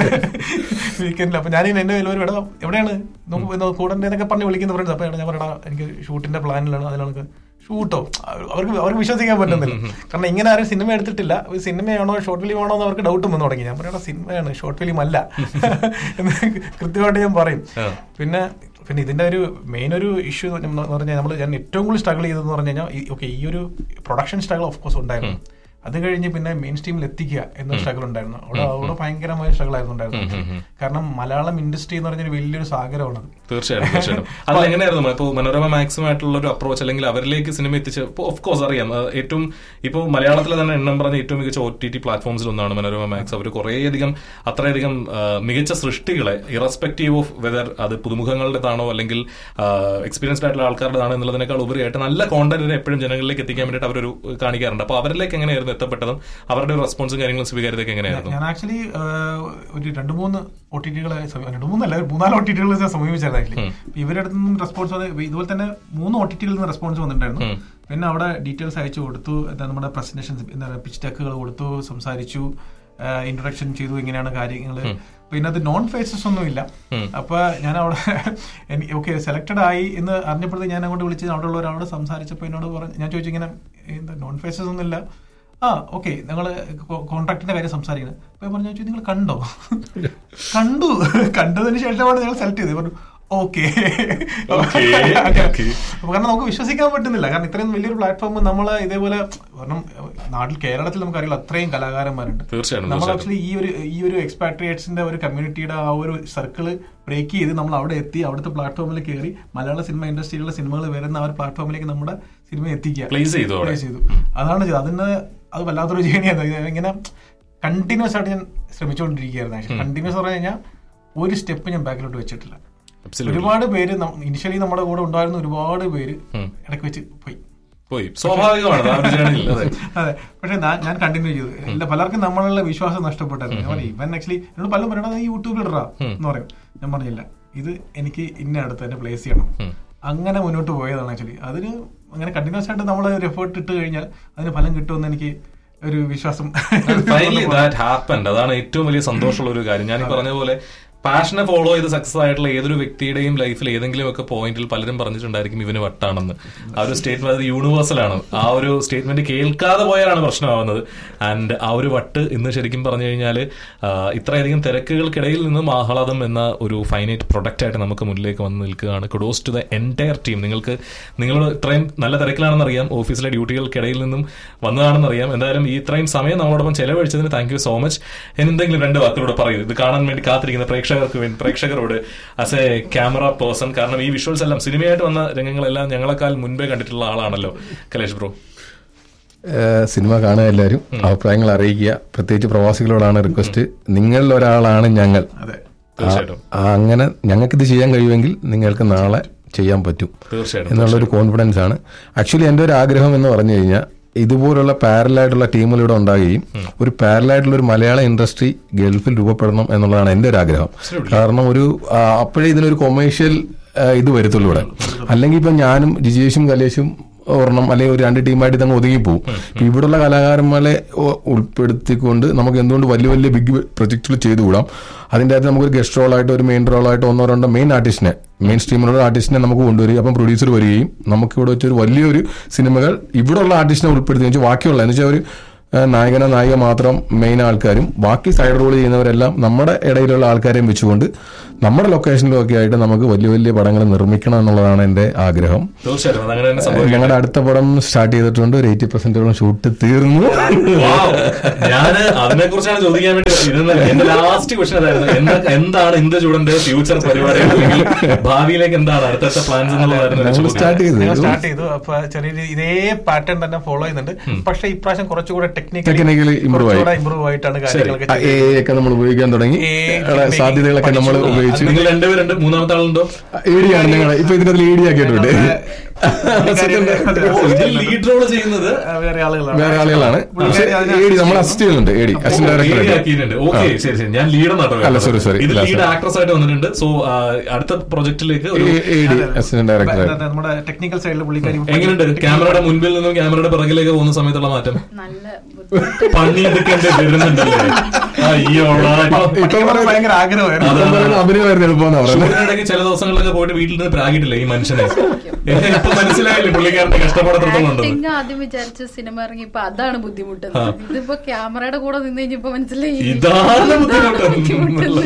വീക്കെൻഡിൽ അപ്പൊ ഞാൻ എന്റെ എല്ലാവരും ഇവിടെ എവിടെയാണ് നമുക്ക് ഇന്ന് കൂടെ എന്നൊക്കെ പറഞ്ഞ് വിളിക്കുന്ന ഫ്രണ്ട്സ് അപ്പൊ ഞാൻ പറയടാ എനിക്ക് ഷൂട്ടിന്റെ പ്ലാനിലാണ് അതിലാണ് ഷൂട്ടോ അവർക്ക് അവർക്ക് വിശ്വസിക്കാൻ പറ്റുന്നില്ല കാരണം ഇങ്ങനെ ആരും സിനിമ എടുത്തിട്ടില്ല ഇത് സിനിമയാണോ ഷോർട്ട് ഫിലിം ആണോ എന്ന് അവർക്ക് ഡൗട്ട് വന്നു തുടങ്ങി ഞാൻ പറയണ സിനിമയാണ് ഷോർട്ട് ഫിലിം അല്ല എന്ന് കൃത്യമായിട്ട് ഞാൻ പറയും പിന്നെ പിന്നെ ഇതിന്റെ ഒരു മെയിൻ ഒരു ഇഷ്യൂ എന്ന് പറഞ്ഞാൽ നമ്മൾ ഞാൻ ഏറ്റവും കൂടുതൽ സ്ട്രഗിൾ ചെയ്തതെന്ന് പറഞ്ഞു കഴിഞ്ഞാൽ ഓക്കെ ഈ ഒരു പ്രൊഡക്ഷൻ സ്ട്രഗിൾ ഓഫ് കോഴ്സ് ഉണ്ടായിരുന്നു അത് കഴിഞ്ഞ് പിന്നെ മെയിൻ സ്ട്രീമിൽ എത്തിക്കുക എന്ന സ്ട്രഗിൾ ഉണ്ടായിരുന്നു അവിടെ അവിടെ ഭയങ്കരമായ സ്ട്രഗിൾ ആയിരുന്നു ഉണ്ടായിരുന്നു കാരണം മലയാളം ഇൻഡസ്ട്രി എന്ന് പറഞ്ഞൊരു വലിയൊരു സാഗരമാണ് തീർച്ചയായിട്ടും തീർച്ചയായിട്ടും അത് എങ്ങനെയായിരുന്നു ഇപ്പോൾ മനോരമ മാക്സിമം ആയിട്ടുള്ള ഒരു അപ്രോച്ച് അല്ലെങ്കിൽ അവരിലേക്ക് സിനിമ എത്തിച്ച് ഇപ്പോൾ ഓഫ് കോഴ്സ് അറിയാം ആ, ഏറ്റവും ഇപ്പോൾ മലയാളത്തിലെ തന്നെ എണ്ണം പറഞ്ഞ ഏറ്റവും മികച്ച ഒ ടി ടി പ്ലാറ്റ്ഫോംസിൽ ഒന്നാണ് മനോരമ മാക്സ് അവർ കുറേയധികം അത്രയധികം ആ, മികച്ച സൃഷ്ടികളെ ഇറസ്പെക്റ്റീവ് ഓഫ് വെദർ അത് പുതുമുഖങ്ങളുടേതാണോ അല്ലെങ്കിൽ എക്സ്പീരിയൻസ്ഡ് ആയിട്ടുള്ള ആൾക്കാരുടേതാണോ എന്നുള്ളതിനേക്കാൾ ഉപരിയായിട്ട് നല്ല കോണ്ടന്റിനെ എപ്പോഴും ജനങ്ങളിലേക്ക് എത്തിക്കാൻ വേണ്ടിയിട്ട് അവരൊരു കാണിക്കാറുണ്ട് അപ്പോൾ അവരിലേക്ക് എങ്ങനെയായിരുന്നു എത്തപ്പെട്ടതും അവരുടെ റെസ്പോൺസും കാര്യങ്ങളും സ്വീകാര്യതയൊക്കെ എങ്ങനെയായിരുന്നു ഞാൻ ആക്ച്വലി ഒരു രണ്ട് മൂന്ന് ഒ ടി ടികളെ രണ്ട് മൂന്നല്ല ഒരു മൂന്നാല് ഒ ടി ടികൾ ഞാൻ സമീപിച്ചായിരുന്നു ആക്ച്വലി ഇവരുടെ അടുത്ത് നിന്നും റെസ്പോൺസ് വന്ന് ഇതുപോലെ തന്നെ മൂന്ന് ഒ ടി ടികളിൽ നിന്ന് റെസ്പോൺസ് വന്നിട്ടുണ്ടായിരുന്നു പിന്നെ അവിടെ ഡീറ്റെയിൽസ് അയച്ചു കൊടുത്തു എന്താ നമ്മുടെ പ്രസന്റേഷൻ എന്താ പിച്ച് ടെക്കുകൾ കൊടുത്തു സംസാരിച്ചു ഇൻട്രൊഡക്ഷൻ ചെയ്തു ഇങ്ങനെയാണ് കാര്യങ്ങൾ പിന്നെ അത് നോൺ ഫേസസ് ഒന്നും ഇല്ല അപ്പൊ ഞാൻ അവിടെ എനിക്ക് ഓക്കെ സെലക്ടഡ് ആയി എന്ന് അറിഞ്ഞപ്പോഴത്തേക്ക് ഞാൻ അങ്ങോട്ട് വിളിച്ച് അവിടെ ഉള്ള ഒരാളോട് സംസാരിച്ചപ്പോൾ എന്നോട് പറഞ്ഞു ഞാൻ ചോദിച്ചു ഇങ്ങനെ എന്താ നോൺ ഫേസസ് ഒന്നും ഇല്ല ആ ഓക്കെ ഞങ്ങള് കോൺട്രാക്ടിന്റെ കാര്യം സംസാരിക്കുന്നത് അപ്പൊ ഞാൻ പറഞ്ഞു ചോദിച്ചു നിങ്ങൾ കണ്ടോ കണ്ടു കണ്ടതിന് ശേഷമാണ് ഞങ്ങൾ സെലക്ട് ചെയ്തത് പറഞ്ഞു ഓക്കെ Okay, okay. കാരണം നമുക്ക് വിശ്വസിക്കാൻ പറ്റുന്നില്ല കാരണം ഇത്രയും വലിയൊരു പ്ലാറ്റ്ഫോം നമ്മൾ ഇതേപോലെ കാരണം നാട്ടിൽ കേരളത്തിൽ നമുക്കറിയില്ല അത്രയും കലാകാരന്മാരുണ്ട് തീർച്ചയായിട്ടും നമ്മൾ തീർച്ചയായിട്ടും ആക്ച്വലി ഈ ഒരു ഈ ഒരു എക്സ്പാട്രിയേറ്റ്സിന്റെ ഒരു കമ്മ്യൂണിറ്റിയുടെ ആ ഒരു സർക്കിള് ബ്രേക്ക് ചെയ്ത് നമ്മൾ അവിടെ എത്തി അവിടുത്തെ പ്ലാറ്റ്ഫോമിൽ കയറി മലയാള സിനിമ ഇൻഡസ്ട്രിയിലുള്ള സിനിമകൾ വരുന്ന ആ ഒരു പ്ലാറ്റ്ഫോമിലേക്ക് നമ്മുടെ സിനിമ എത്തിക്കുക പ്ലേസ് ചെയ്തു അവിടെ Place ചെയ്തു അതാണ് ചെയ്തത് അതിന് അത് വല്ലാത്തൊരു ജേണിയായിരുന്നു ഇങ്ങനെ കണ്ടിന്യൂസ് ആയിട്ട് ഞാൻ ശ്രമിച്ചുകൊണ്ടിരിക്കുകയായിരുന്നു കണ്ടിന്യൂസ് പറഞ്ഞു കഴിഞ്ഞാൽ ഒരു സ്റ്റെപ്പ് ഞാൻ ബാക്കിലോട്ട് വെച്ചിട്ടില്ല Absolutely. ഒരുപാട് പേര് ഇനിഷ്യലി നമ്മുടെ കൂടെ ഉണ്ടായിരുന്ന ഒരുപാട് പേര് ഇടയ്ക്ക് വെച്ച് പോയി പോയി സ്വാഭാവികമാണ് ആ ഒരു ജേണിയിൽ അതെ അതെ പക്ഷെ ഞാൻ ഞാൻ കണ്ടിന്യൂ ചെയ്തു ഇല്ല പലർക്കും നമ്മളുള്ള വിശ്വാസം നഷ്ടപ്പെട്ടായിരുന്നു ഞാൻ പറയും ഇവൻ ആക്ച്വലി എന്നോട് പലരും പറയണത് നീ യൂട്യൂബിൽ ഇടറാ എന്ന് പറയും ഞാൻ പറഞ്ഞില്ല ഇത് എനിക്ക് ഇന്ന അടുത്ത് തന്നെ പ്ലേസ് ചെയ്യണം അങ്ങനെ മുന്നോട്ട് പോയതാണ് ആക്ച്വലി അതിന് അങ്ങനെ കണ്ടിന്യൂസ് ആയിട്ട് നമ്മൾ ഒരു എഫേർട്ട് ഇട്ട് കഴിഞ്ഞാൽ അതിന് ഫലം കിട്ടുമെന്ന് എനിക്ക് ഒരു വിശ്വാസം ഫൈനലി ദാറ്റ് ഹാപ്പൻഡ് അതാണ് ഏറ്റവും വലിയ സന്തോഷമുള്ള ഒരു കാര്യം ഞാൻ ഈ പറഞ്ഞ പോലെ പാഷനെ ഫോളോ ചെയ്ത് സക്സസ് ആയിട്ടുള്ള ഏതൊരു വ്യക്തിയുടെയും ലൈഫിൽ ഏതെങ്കിലും ഒക്കെ പോയിന്റിൽ പലരും പറഞ്ഞിട്ടുണ്ടായിരിക്കും ഇവന് വട്ടാണെന്ന് ആ ഒരു സ്റ്റേറ്റ്മെന്റ് അത് യൂണിവേഴ്സൽ ആണ് ആ ഒരു സ്റ്റേറ്റ്മെന്റ് കേൾക്കാതെ പോയാലാണ് പ്രശ്നമാവുന്നത് ആൻഡ് ആ ഒരു വട്ട് ഇന്ന് ശരിക്കും പറഞ്ഞു കഴിഞ്ഞാൽ ഇത്രയധികം തിരക്കുകൾക്കിടയിൽ നിന്നും ആഹ്ലാദം എന്ന ഒരു ഫൈനൈറ്റ് പ്രൊഡക്റ്റ് ആയിട്ട് നമുക്ക് മുന്നിലേക്ക് വന്ന് നിൽക്കുകയാണ് kudos to the entire team നിങ്ങൾക്ക് നിങ്ങൾ ഇത്രയും നല്ല തിരക്കിലാണെന്ന് അറിയാം ഓഫീസിലെ ഡ്യൂട്ടികൾക്കിടയിൽ നിന്നും വന്നതാണെന്ന് അറിയാം എന്തായാലും ഈ ഇത്രയും സമയം നമ്മളോടൊപ്പം ചെലവഴിച്ചതിന് താങ്ക് യു സോ മച്ച് എന്തെങ്കിലും രണ്ട് വാക്കുകളോട് പറയൂ ഇത് കാണാൻ വേണ്ടി കാത്തിരിക്കുന്ന പ്രേക്ഷകർക്ക് വേണ്ടി പ്രേക്ഷകരോട് ആസ് എ ക്യാമറ പേഴ്സൺ കാരണം ഈ വിഷ്വൽസ് എല്ലാം സിനിമയായിട്ട് വന്ന രംഗങ്ങളെല്ലാം ഞങ്ങളെക്കാൾ മുൻപേ കണ്ടിട്ടുള്ള ആളാണല്ലോ കലേഷ് ബ്രോ ഏഹ് സിനിമ കാണുക എല്ലാവരും അഭിപ്രായങ്ങൾ അറിയിക്കുക പ്രത്യേകിച്ച് പ്രവാസികളോടാണ് റിക്വസ്റ്റ് നിങ്ങളിൽ ഒരാളാണ് ഞങ്ങൾ അതെ തീർച്ചയായിട്ടും ആ, അങ്ങനെ ഞങ്ങൾക്ക് ഇത് ചെയ്യാൻ കഴിയുമെങ്കിൽ നിങ്ങൾക്ക് നാളെ ചെയ്യാൻ പറ്റും തീർച്ചയായിട്ടും എന്നുള്ളൊരു കോൺഫിഡൻസ് ആണ് ആക്ച്വലി എൻ്റെ ഒരു ആഗ്രഹം എന്ന് പറഞ്ഞു കഴിഞ്ഞാൽ ഇതുപോലുള്ള പാരലായിട്ടുള്ള ടീമുകൾ ഇവിടെ ഉണ്ടാകുകയും ഒരു പാരലായിട്ടുള്ള ഒരു മലയാള ഇൻഡസ്ട്രി ഗൾഫിൽ രൂപപ്പെടണം എന്നുള്ളതാണ് എൻ്റെ ഒരു ആഗ്രഹം കാരണം ഒരു ആ, അപ്പോഴേ ഇതിനൊരു കൊമേഴ്ഷ്യൽ ഇത് വരത്തുള്ളൂ ഇവിടെ അല്ലെങ്കിൽ ഇപ്പം ഞാനും ജിജേഷും കലേഷും ഒരെണ്ണം അല്ലെങ്കിൽ ഒരു രണ്ട് ടീമായിട്ട് ഇതങ്ങ് ഒതുങ്ങി പോകും ഇപ്പൊ ഇവിടെയുള്ള കലാകാരന്മാരെ ഒ- ഉൾപ്പെടുത്തിക്കൊണ്ട് നമുക്ക് എന്തുകൊണ്ട് വലിയ വലിയ ബിഗ് പ്രൊജക്റ്റുകൾ ചെയ്തുകൂടാം അതിൻ്റെ അകത്ത് നമുക്കൊരു ഗസ്റ്റ് റോളായിട്ട് ഒരു മെയിൻ റോളായിട്ട് ഒന്നോ രണ്ടോ മെയിൻ ആർട്ടിസ്റ്റിനെ മെയിൻ സ്ട്രീമിലുള്ള ആർട്ടിസ്റ്റിനെ നമുക്ക് കൊണ്ടുവരിക അപ്പം പ്രൊഡ്യൂസർ വരികയും നമുക്ക് ഇവിടെ വെച്ചൊരു വലിയൊരു സിനിമകൾ ഇവിടെയുള്ള ആർട്ടിസ്റ്റിനെ ഉൾപ്പെടുത്തി വെച്ചാൽ ബാക്കിയുള്ള എന്ന് വെച്ചാൽ ഒരു ആ, നായകനോ നായിക മാത്രം മെയിൻ ആൾക്കാരും ബാക്കി സൈഡ് റോൾ ചെയ്യുന്നവരെല്ലാം നമ്മുടെ ഇടയിലുള്ള ആൾക്കാരെയും വെച്ചുകൊണ്ട് നമ്മുടെ ലൊക്കേഷനിലും ഒക്കെ ആയിട്ട് നമുക്ക് വലിയ വലിയ പടങ്ങൾ നിർമ്മിക്കണം എന്നുള്ളതാണ് എന്റെ ആഗ്രഹം തീർച്ചയായിട്ടും അത് അങ്ങനെ തന്നെ സംഭവിക്കും ഞങ്ങളുടെ അടുത്ത പടം സ്റ്റാർട്ട് ചെയ്തിട്ടുണ്ട് ഒരു എയ്റ്റി പെർസെന്റോളം ഷൂട്ട് തീർന്നു Wow. ഞാന് അതിനെ കുറിച്ചാണ് ചോദിക്കാൻ വേണ്ടി ഇരുന്നത് എന്റെ ലാസ്റ്റ് ക്വസ്റ്റൻ അതായിരുന്നു എന്താ എന്താണ് ഇന്ത്യ ചൂടന്റെ ഫ്യൂച്ചർ പരിപാടി അല്ലെങ്കിൽ ഭാവിയിലേക്ക് എന്താണ് അടുത്തടുത്ത പ്ലാൻസ് എന്നുള്ളതായിരുന്നു എന്റെ ഞങ്ങൾ ചോദ്യം. സ്റ്റാർട്ട് ഞങ്ങൾ ചെയ്തു സ്റ്റാർട്ട് ചെയ്തു അപ്പൊ ചെറിയ ഇതേ പാറ്റേൺ തന്നെ ഫോളോ ചെയ്യുന്നുണ്ട് പക്ഷെ ഇപ്രാവശ്യം കുറച്ചുകൂടെ ടെക്നിക്കലി Technically improve ആയി. ഇമ്പ്രൂവ് ആയിട്ടാണ് കാര്യങ്ങളൊക്കെ എ ഒക്കെ നമ്മൾ ഉപയോഗിക്കാൻ തുടങ്ങി AI അവിടെ സാധ്യതകളൊക്കെ നമ്മൾ പഠിച്ചു. ഉപയോഗിച്ചു നിങ്ങൾ രണ്ടുപേരുണ്ട് മൂന്നാമത്തെ ആളുണ്ടോ ഏടിയാണ് ഞങ്ങൾ ഇപ്പൊ ഇതിനകത്ത് ഏടി ആക്കിയിട്ടുണ്ട് ഓ, ഇതിൽ ലീഡ് റോൾ ചെയ്യുന്നത് ആ, വേറെ ആളുകളാണ് വേറെ ആളുകളാണ് പക്ഷെ പുള്ളിക്കാരി അതിനെ ഏടി നമ്മൾ അസിസ്റ്റ് ചെയ്യുന്നുണ്ട് ഏടി അസിസ്റ്റന്റ് lead ഡയറക്ടർ ആക്കിയിട്ടുണ്ട് ഓക്കെ ശരി ശരി ഞാൻ ലീഡ് അല്ല, sorry, sorry. ഇത് ഇല്ല, ലീഡ് sorry. ആക്ട്രസ് ആയിട്ട് വന്നിട്ടുണ്ട് സോ അടുത്ത പ്രൊജക്ടിലേക്ക് ഒരു ഏടി അസിസ്റ്റന്റ് ഡയറക്ടർ നമ്മുടെ ടെക്നിക്കൽ സൈഡിൽ പുള്ളിക്കാരി എങ്ങനെയുണ്ട് ക്യാമറയുടെ മുൻപിൽ നിന്നും ക്യാമറയുടെ പിറകിലേക്ക് പോകുന്ന സമയത്തുള്ള മാറ്റം നല്ല ബുദ്ധിമുട്ട് പണിയെടുക്കേണ്ടി വരുന്നുണ്ടല്ലേ അയ്യോടാ ഇപ്പൊ പഠിക്കണമെന്ന് ഭയങ്കര ആഗ്രഹമായിരുന്നു ഇപ്പം പറയുന്നത് അഭിനയമായിരുന്നു എളുപ്പമെന്നാ പറയുന്നത് ഷൂട്ടിനിടയ്ക്ക് ചില ദിവസങ്ങളിലൊക്കെ പോയിട്ട് വീട്ടിൽ നിന്ന് പ്രാഗിട്ടില്ല ഈ മനുഷ്യനെ ഇപ്പൊ മനസ്സിലായില്ലേ പുള്ളിക്കാരന്റെ കഷ്ടപ്പാടത്തോളം ഉണ്ടെന്ന് ആക്ടിങ് ആദ്യം വിചാരിച്ച സിനിമ ഇറങ്ങിയപ്പോ അതാണ് ബുദ്ധിമുട്ട് ഇതിപ്പോ ക്യാമറയുടെ കൂടെ നിന്ന് കഴിഞ്ഞപ്പോ മനസ്സിലായി ഇതാണ് ബുദ്ധിമുട്ട്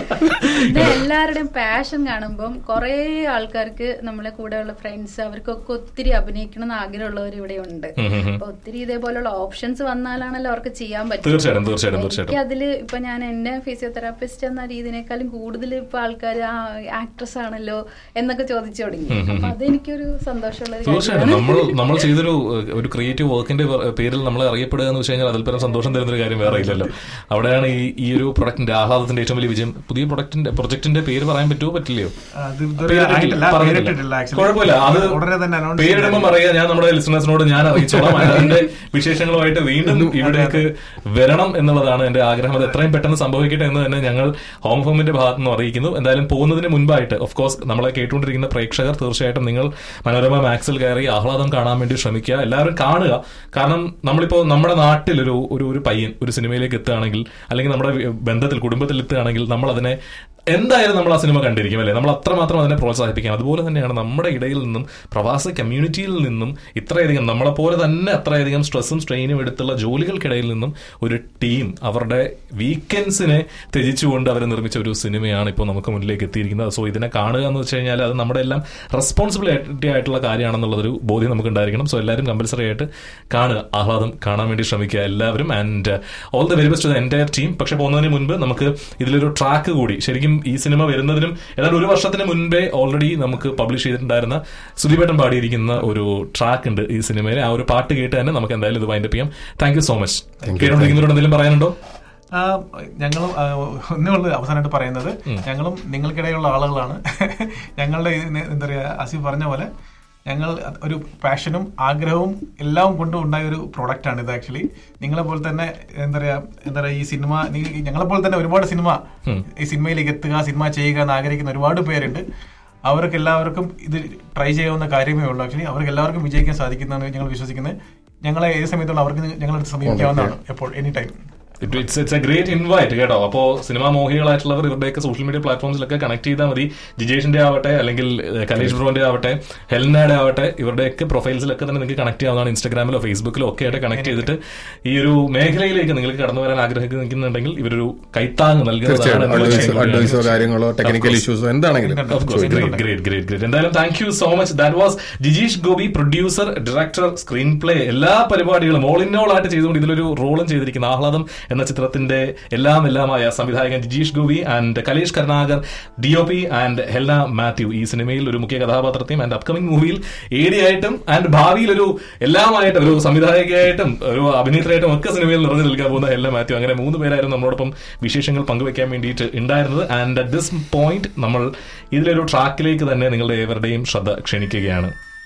പിന്നെ എല്ലാവരുടെയും പാഷൻ കാണുമ്പം കുറെ ആൾക്കാർക്ക് നമ്മളെ കൂടെയുള്ള ഫ്രണ്ട്സ് അവർക്കൊക്കെ ഒത്തിരി അഭിനയിക്കണം എന്ന് ആഗ്രഹമുള്ളവർ ഇവിടെ ഉണ്ട് അപ്പൊ ഒത്തിരി ഇതേപോലുള്ള ഓപ്ഷൻസ് വന്നാലാണല്ലോ അവർക്ക് ചെയ്യാൻ പറ്റും തീർച്ചയായിട്ടും തീർച്ചയായിട്ടും എനിക്ക് തീർച്ചയായിട്ടും അതില് ഇപ്പൊ ഞാൻ എന്നെ ഫിസിയോതെറാപ്പിസ്റ്റ് എന്ന രീതിനേക്കാളും കൂടുതൽ ഇപ്പൊ ആൾക്കാർ ആ ആക്ട്രസ് ആണല്ലോ എന്നൊക്കെ ചോദിച്ചു തുടങ്ങി അപ്പൊ അതെനിക്കൊരു സന്തോഷമുള്ള ഒരു തീർച്ചയായിട്ടും കാര്യമാണ് നമ്മൾ നമ്മൾ ചെയ്തൊരു ഏഹ്, ഒരു ക്രിയേറ്റീവ് വർക്കിന്റെ പേരിൽ നമ്മൾ അറിയപ്പെടുക എന്ന് വെച്ച് കഴിഞ്ഞാൽ അതിൽ പരം സന്തോഷം തരുന്ന ഒരു കാര്യം വേറെ ഇല്ലല്ലോ അവിടെയാണ് ഈ ഈ ഒരു പ്രൊഡക്റ്റിന്റെ ആഹ്ലാദത്തിന്റെ ഏറ്റവും വലിയ വിജയം പുതിയ പ്രൊഡക്റ്റിന്റെ പ്രൊജക്ടിന്റെ പേര് പറയാൻ പറ്റുമോ പറ്റില്ലയോ അത് ഇതുവരെ പേരിട്ടിട്ടില്ല, ആയിട്ടില്ല പറഞ്ഞിട്ടില്ല. പേരിട്ടിട്ടില്ല actually. കുഴപ്പമില്ല അത് ഉടനെ തന്നെ announce പേരിടുമ്പോൾ പറയാ ഞാൻ നമ്മുടെ ലിസണേഴ്സിനോട് ഞാൻ അറിയിച്ചോളാം അതിന്റെ വിശേഷങ്ങളുമായിട്ട് വീണ്ടും ഇവിടേക്ക് വരണം എന്നുള്ളതാണ് എന്റെ ആഗ്രഹം അത് എത്രയും പെട്ടെന്ന് സംഭവിക്കട്ടെ എന്ന് തന്നെ ഞങ്ങൾ ഹോം ഹോമിന്റെ ഭാഗത്ത് നിന്ന് അറിയിക്കുന്നു എന്തായാലും പോകുന്നതിന് മുൻപായിട്ട് ഓഫ് കോഴ്സ് നമ്മളെ കേട്ടുകൊണ്ടിരിക്കുന്ന പ്രേക്ഷകർ തീർച്ചയായിട്ടും നിങ്ങൾ മനോരമ മാക്സിൽ കയറി ആഹ്ലാദം കാണാൻ വേണ്ടി ശ്രമിക്കുക എല്ലാവരും കാണുക കാരണം നമ്മളിപ്പോ നമ്മുടെ നാട്ടിൽ ഒരു ഒരു ഒരു പയ്യൻ ഒരു സിനിമയിലേക്ക് എത്തുകയാണെങ്കിൽ അല്ലെങ്കിൽ നമ്മുടെ വി- ബന്ധത്തിൽ കുടുംബത്തിൽ എത്തുകയാണെങ്കിൽ നമ്മൾ അതിനെ എന്തായാലും നമ്മൾ ആ സിനിമ കണ്ടിരിക്കും അല്ലേ നമ്മൾ അത്രമാത്രം അതിനെ പ്രോത്സാഹിപ്പിക്കാം അതുപോലെ തന്നെയാണ് നമ്മുടെ ഇടയിൽ നിന്നും പ്രവാസി കമ്മ്യൂണിറ്റിയിൽ നിന്നും ഇത്രയധികം നമ്മളെപ്പോലെ തന്നെ അത്രയധികം സ്ട്രെസ്സും സ്ട്രെയിനും എടുത്തുള്ള ജോലികൾക്കിടയിൽ നിന്നും ഒരു ടീം അവരുടെ വീക്കെൻഡ്സിനെ ത്യജിച്ചുകൊണ്ട് അവർ നിർമ്മിച്ച ഒരു സിനിമയാണ് ഇപ്പോൾ നമുക്ക് മുന്നിലേക്ക് എത്തിയിരിക്കുന്നത് സോ ഇതിനെ കാണുക എന്ന് വെച്ച് കഴിഞ്ഞാൽ അത് നമ്മുടെ എല്ലാം റെസ്പോൺസിബിലിറ്റി ആയിട്ടുള്ള കാര്യമാണെന്നുള്ളൊരു ബോധ്യം നമുക്ക് ഉണ്ടായിരിക്കണം സോ എല്ലാവരും കമ്പൽസറി ആയിട്ട് കാണുക ആഹ്ലാദം കാണാൻ വേണ്ടി ശ്രമിക്കുക എല്ലാവരും and all the very best the entire team പക്ഷെ പോകുന്നതിന് മുൻപ് നമുക്ക് ഇതിലൊരു ട്രാക്ക് കൂടി ശരിക്കും ഈ സിനിമ വരുന്നതിനും ഏതാണ്ട് ഒരു വർഷത്തിന് മുൻപേ ഓൾറെഡി നമുക്ക് പബ്ലിഷ് ചെയ്തിട്ടുണ്ടായിരുന്ന സുദീപേട്ടൻ പാടിയിരിക്കുന്ന ഒരു ട്രാക്ക് ഉണ്ട് ഈ സിനിമയിൽ ആ ഒരു പാട്ട് കേട്ട് തന്നെ നമുക്ക് എന്തായാലും ഇത് വൈൻഡപ്പ് ചെയ്യാം താങ്ക് യു സോ മച്ച് കേട്ടോണ്ടിരിക്കുന്നവരോട് എന്തെങ്കിലും പറയാനുണ്ടോ ആ, ഞങ്ങളും ആ, ഒന്നേ ഉള്ളൂ അവസാനമായിട്ട് പറയുന്നത് ഞങ്ങളും നിങ്ങൾക്കിടയിലുള്ള ആളുകളാണ് ഞങ്ങളുടെ ഇതിന് എന്താ പറയാ അസീഫ് പറഞ്ഞ പോലെ ഞങ്ങൾ ഒരു പാഷനും ആഗ്രഹവും എല്ലാം കൊണ്ടും ഉണ്ടായ ഒരു പ്രോഡക്റ്റ് ആണ് ഇത് ആക്ച്വലി നിങ്ങളെ പോലെ തന്നെ എന്താ പറയാ എന്താ പറയാ ഈ സിനിമ ഞങ്ങളെ പോലെ തന്നെ ഒരുപാട് സിനിമ ഈ സിനിമയിലേക്ക് എത്തുക സിനിമ ചെയ്യുക എന്ന് ആഗ്രഹിക്കുന്ന ഒരുപാട് പേരുണ്ട് അവർക്ക് എല്ലാവർക്കും ഇത് ട്രൈ ചെയ്യാവുന്ന കാര്യമേ ഉള്ളൂ ആക്ച്വലി അവർക്ക് എല്ലാവർക്കും വിജയിക്കാൻ സാധിക്കുന്നതാണ് ഞങ്ങൾ വിശ്വസിക്കുന്നത് ഞങ്ങളെ ഏത് സമയത്തുള്ള അവർക്ക് ഞങ്ങളടുത്ത് സമീപിക്കാവുന്നതാണ് എപ്പോൾ any time it's it's a great invite കേട്ടോ അപ്പോൾ സിനിമാ മോഹികളായിട്ടുള്ളവർ ഇവരുടെയൊക്കെ സോഷ്യൽ മീഡിയ പ്ലാറ്റ്ഫോംസിലൊക്കെ കണക്ട് ചെയ്താൽ മതി ജിജേഷിന്റെ ആവട്ടെ അല്ലെങ്കിൽ ഏഹ്, കലേഷ് ബ്രോന്റെ ആവട്ടെ ഹെൽനയുടെ ആവട്ടെ ഇവരുടെയൊക്കെ പ്രൊഫൈൽസിലൊക്കെ തന്നെ നിങ്ങൾക്ക് കണക്ട് ചെയ്യാവുന്നതാണ് ഇൻസ്റ്റാഗ്രാമിലോ ഫേസ്ബുക്കിലോ ഒക്കെ ആയിട്ട് കണക്ട് ചെയ്തിട്ട് ഈ ഒരു മേഖലയിലേക്ക് നിങ്ങൾക്ക് കടന്നു വരാൻ ആഗ്രഹിക്കുന്നുണ്ടെങ്കിൽ ഇവരൊരു കൈത്താങ് തീർച്ചയായിട്ടും അഡ്വൈസോ നൽകുന്നതാണ് അഡ്വൈസോ കാര്യങ്ങളോ ടെക്നിക്കൽ ഇഷ്യൂസോ എന്താണെങ്കിലും ഗ്രേറ്റ് ഗ്രേറ്റ് ഗ്രേറ്റ് ഗ്രേറ്റ് എന്തായാലും thank you so much that was Jijeesh Gopi producer director screenplay എല്ലാ പരിപാടികളും ഓൾ ഇൻ ഓൾ ആയിട്ട് ചെയ്തുകൊണ്ട് ഇതിലൊരു റോളും ചെയ്തിരിക്കുന്ന ആഹ്ലാദം എന്ന ചിത്രത്തിന്റെ എല്ലാം എല്ലാമായ സംവിധായകൻ Jijeesh Gopi and Kalesh Karunakar D O P and Helna Mathew ഈ സിനിമയിൽ ഒരു മുഖ്യ കഥാപാത്രത്തെയും ആൻഡ് അപ്കമിംഗ് മൂവിയിൽ ഏരിയായിട്ടും ആൻഡ് ഭാവിയിൽ ഒരു എല്ലാമായിട്ട് ഒരു സംവിധായകയായിട്ടും ഒരു അഭിനേത്രിയായിട്ടും ഒക്കെ സിനിമയിൽ നിറഞ്ഞു നിൽക്കാൻ പോകുന്ന ഹെൽന മാത്യു അങ്ങനെ മൂന്ന് പേരായിരുന്നു നമ്മളോടൊപ്പം വിശേഷങ്ങൾ പങ്കുവെക്കാൻ വേണ്ടിയിട്ട് ഉണ്ടായിരുന്നത് ആൻഡ് അറ്റ് ദിസ് പോയിന്റ് നമ്മൾ ഇതിലൊരു ട്രാക്കിലേക്ക് തന്നെ നിങ്ങളുടെ ഏവരുടെയും ശ്രദ്ധ ക്ഷണിക്കുകയാണ്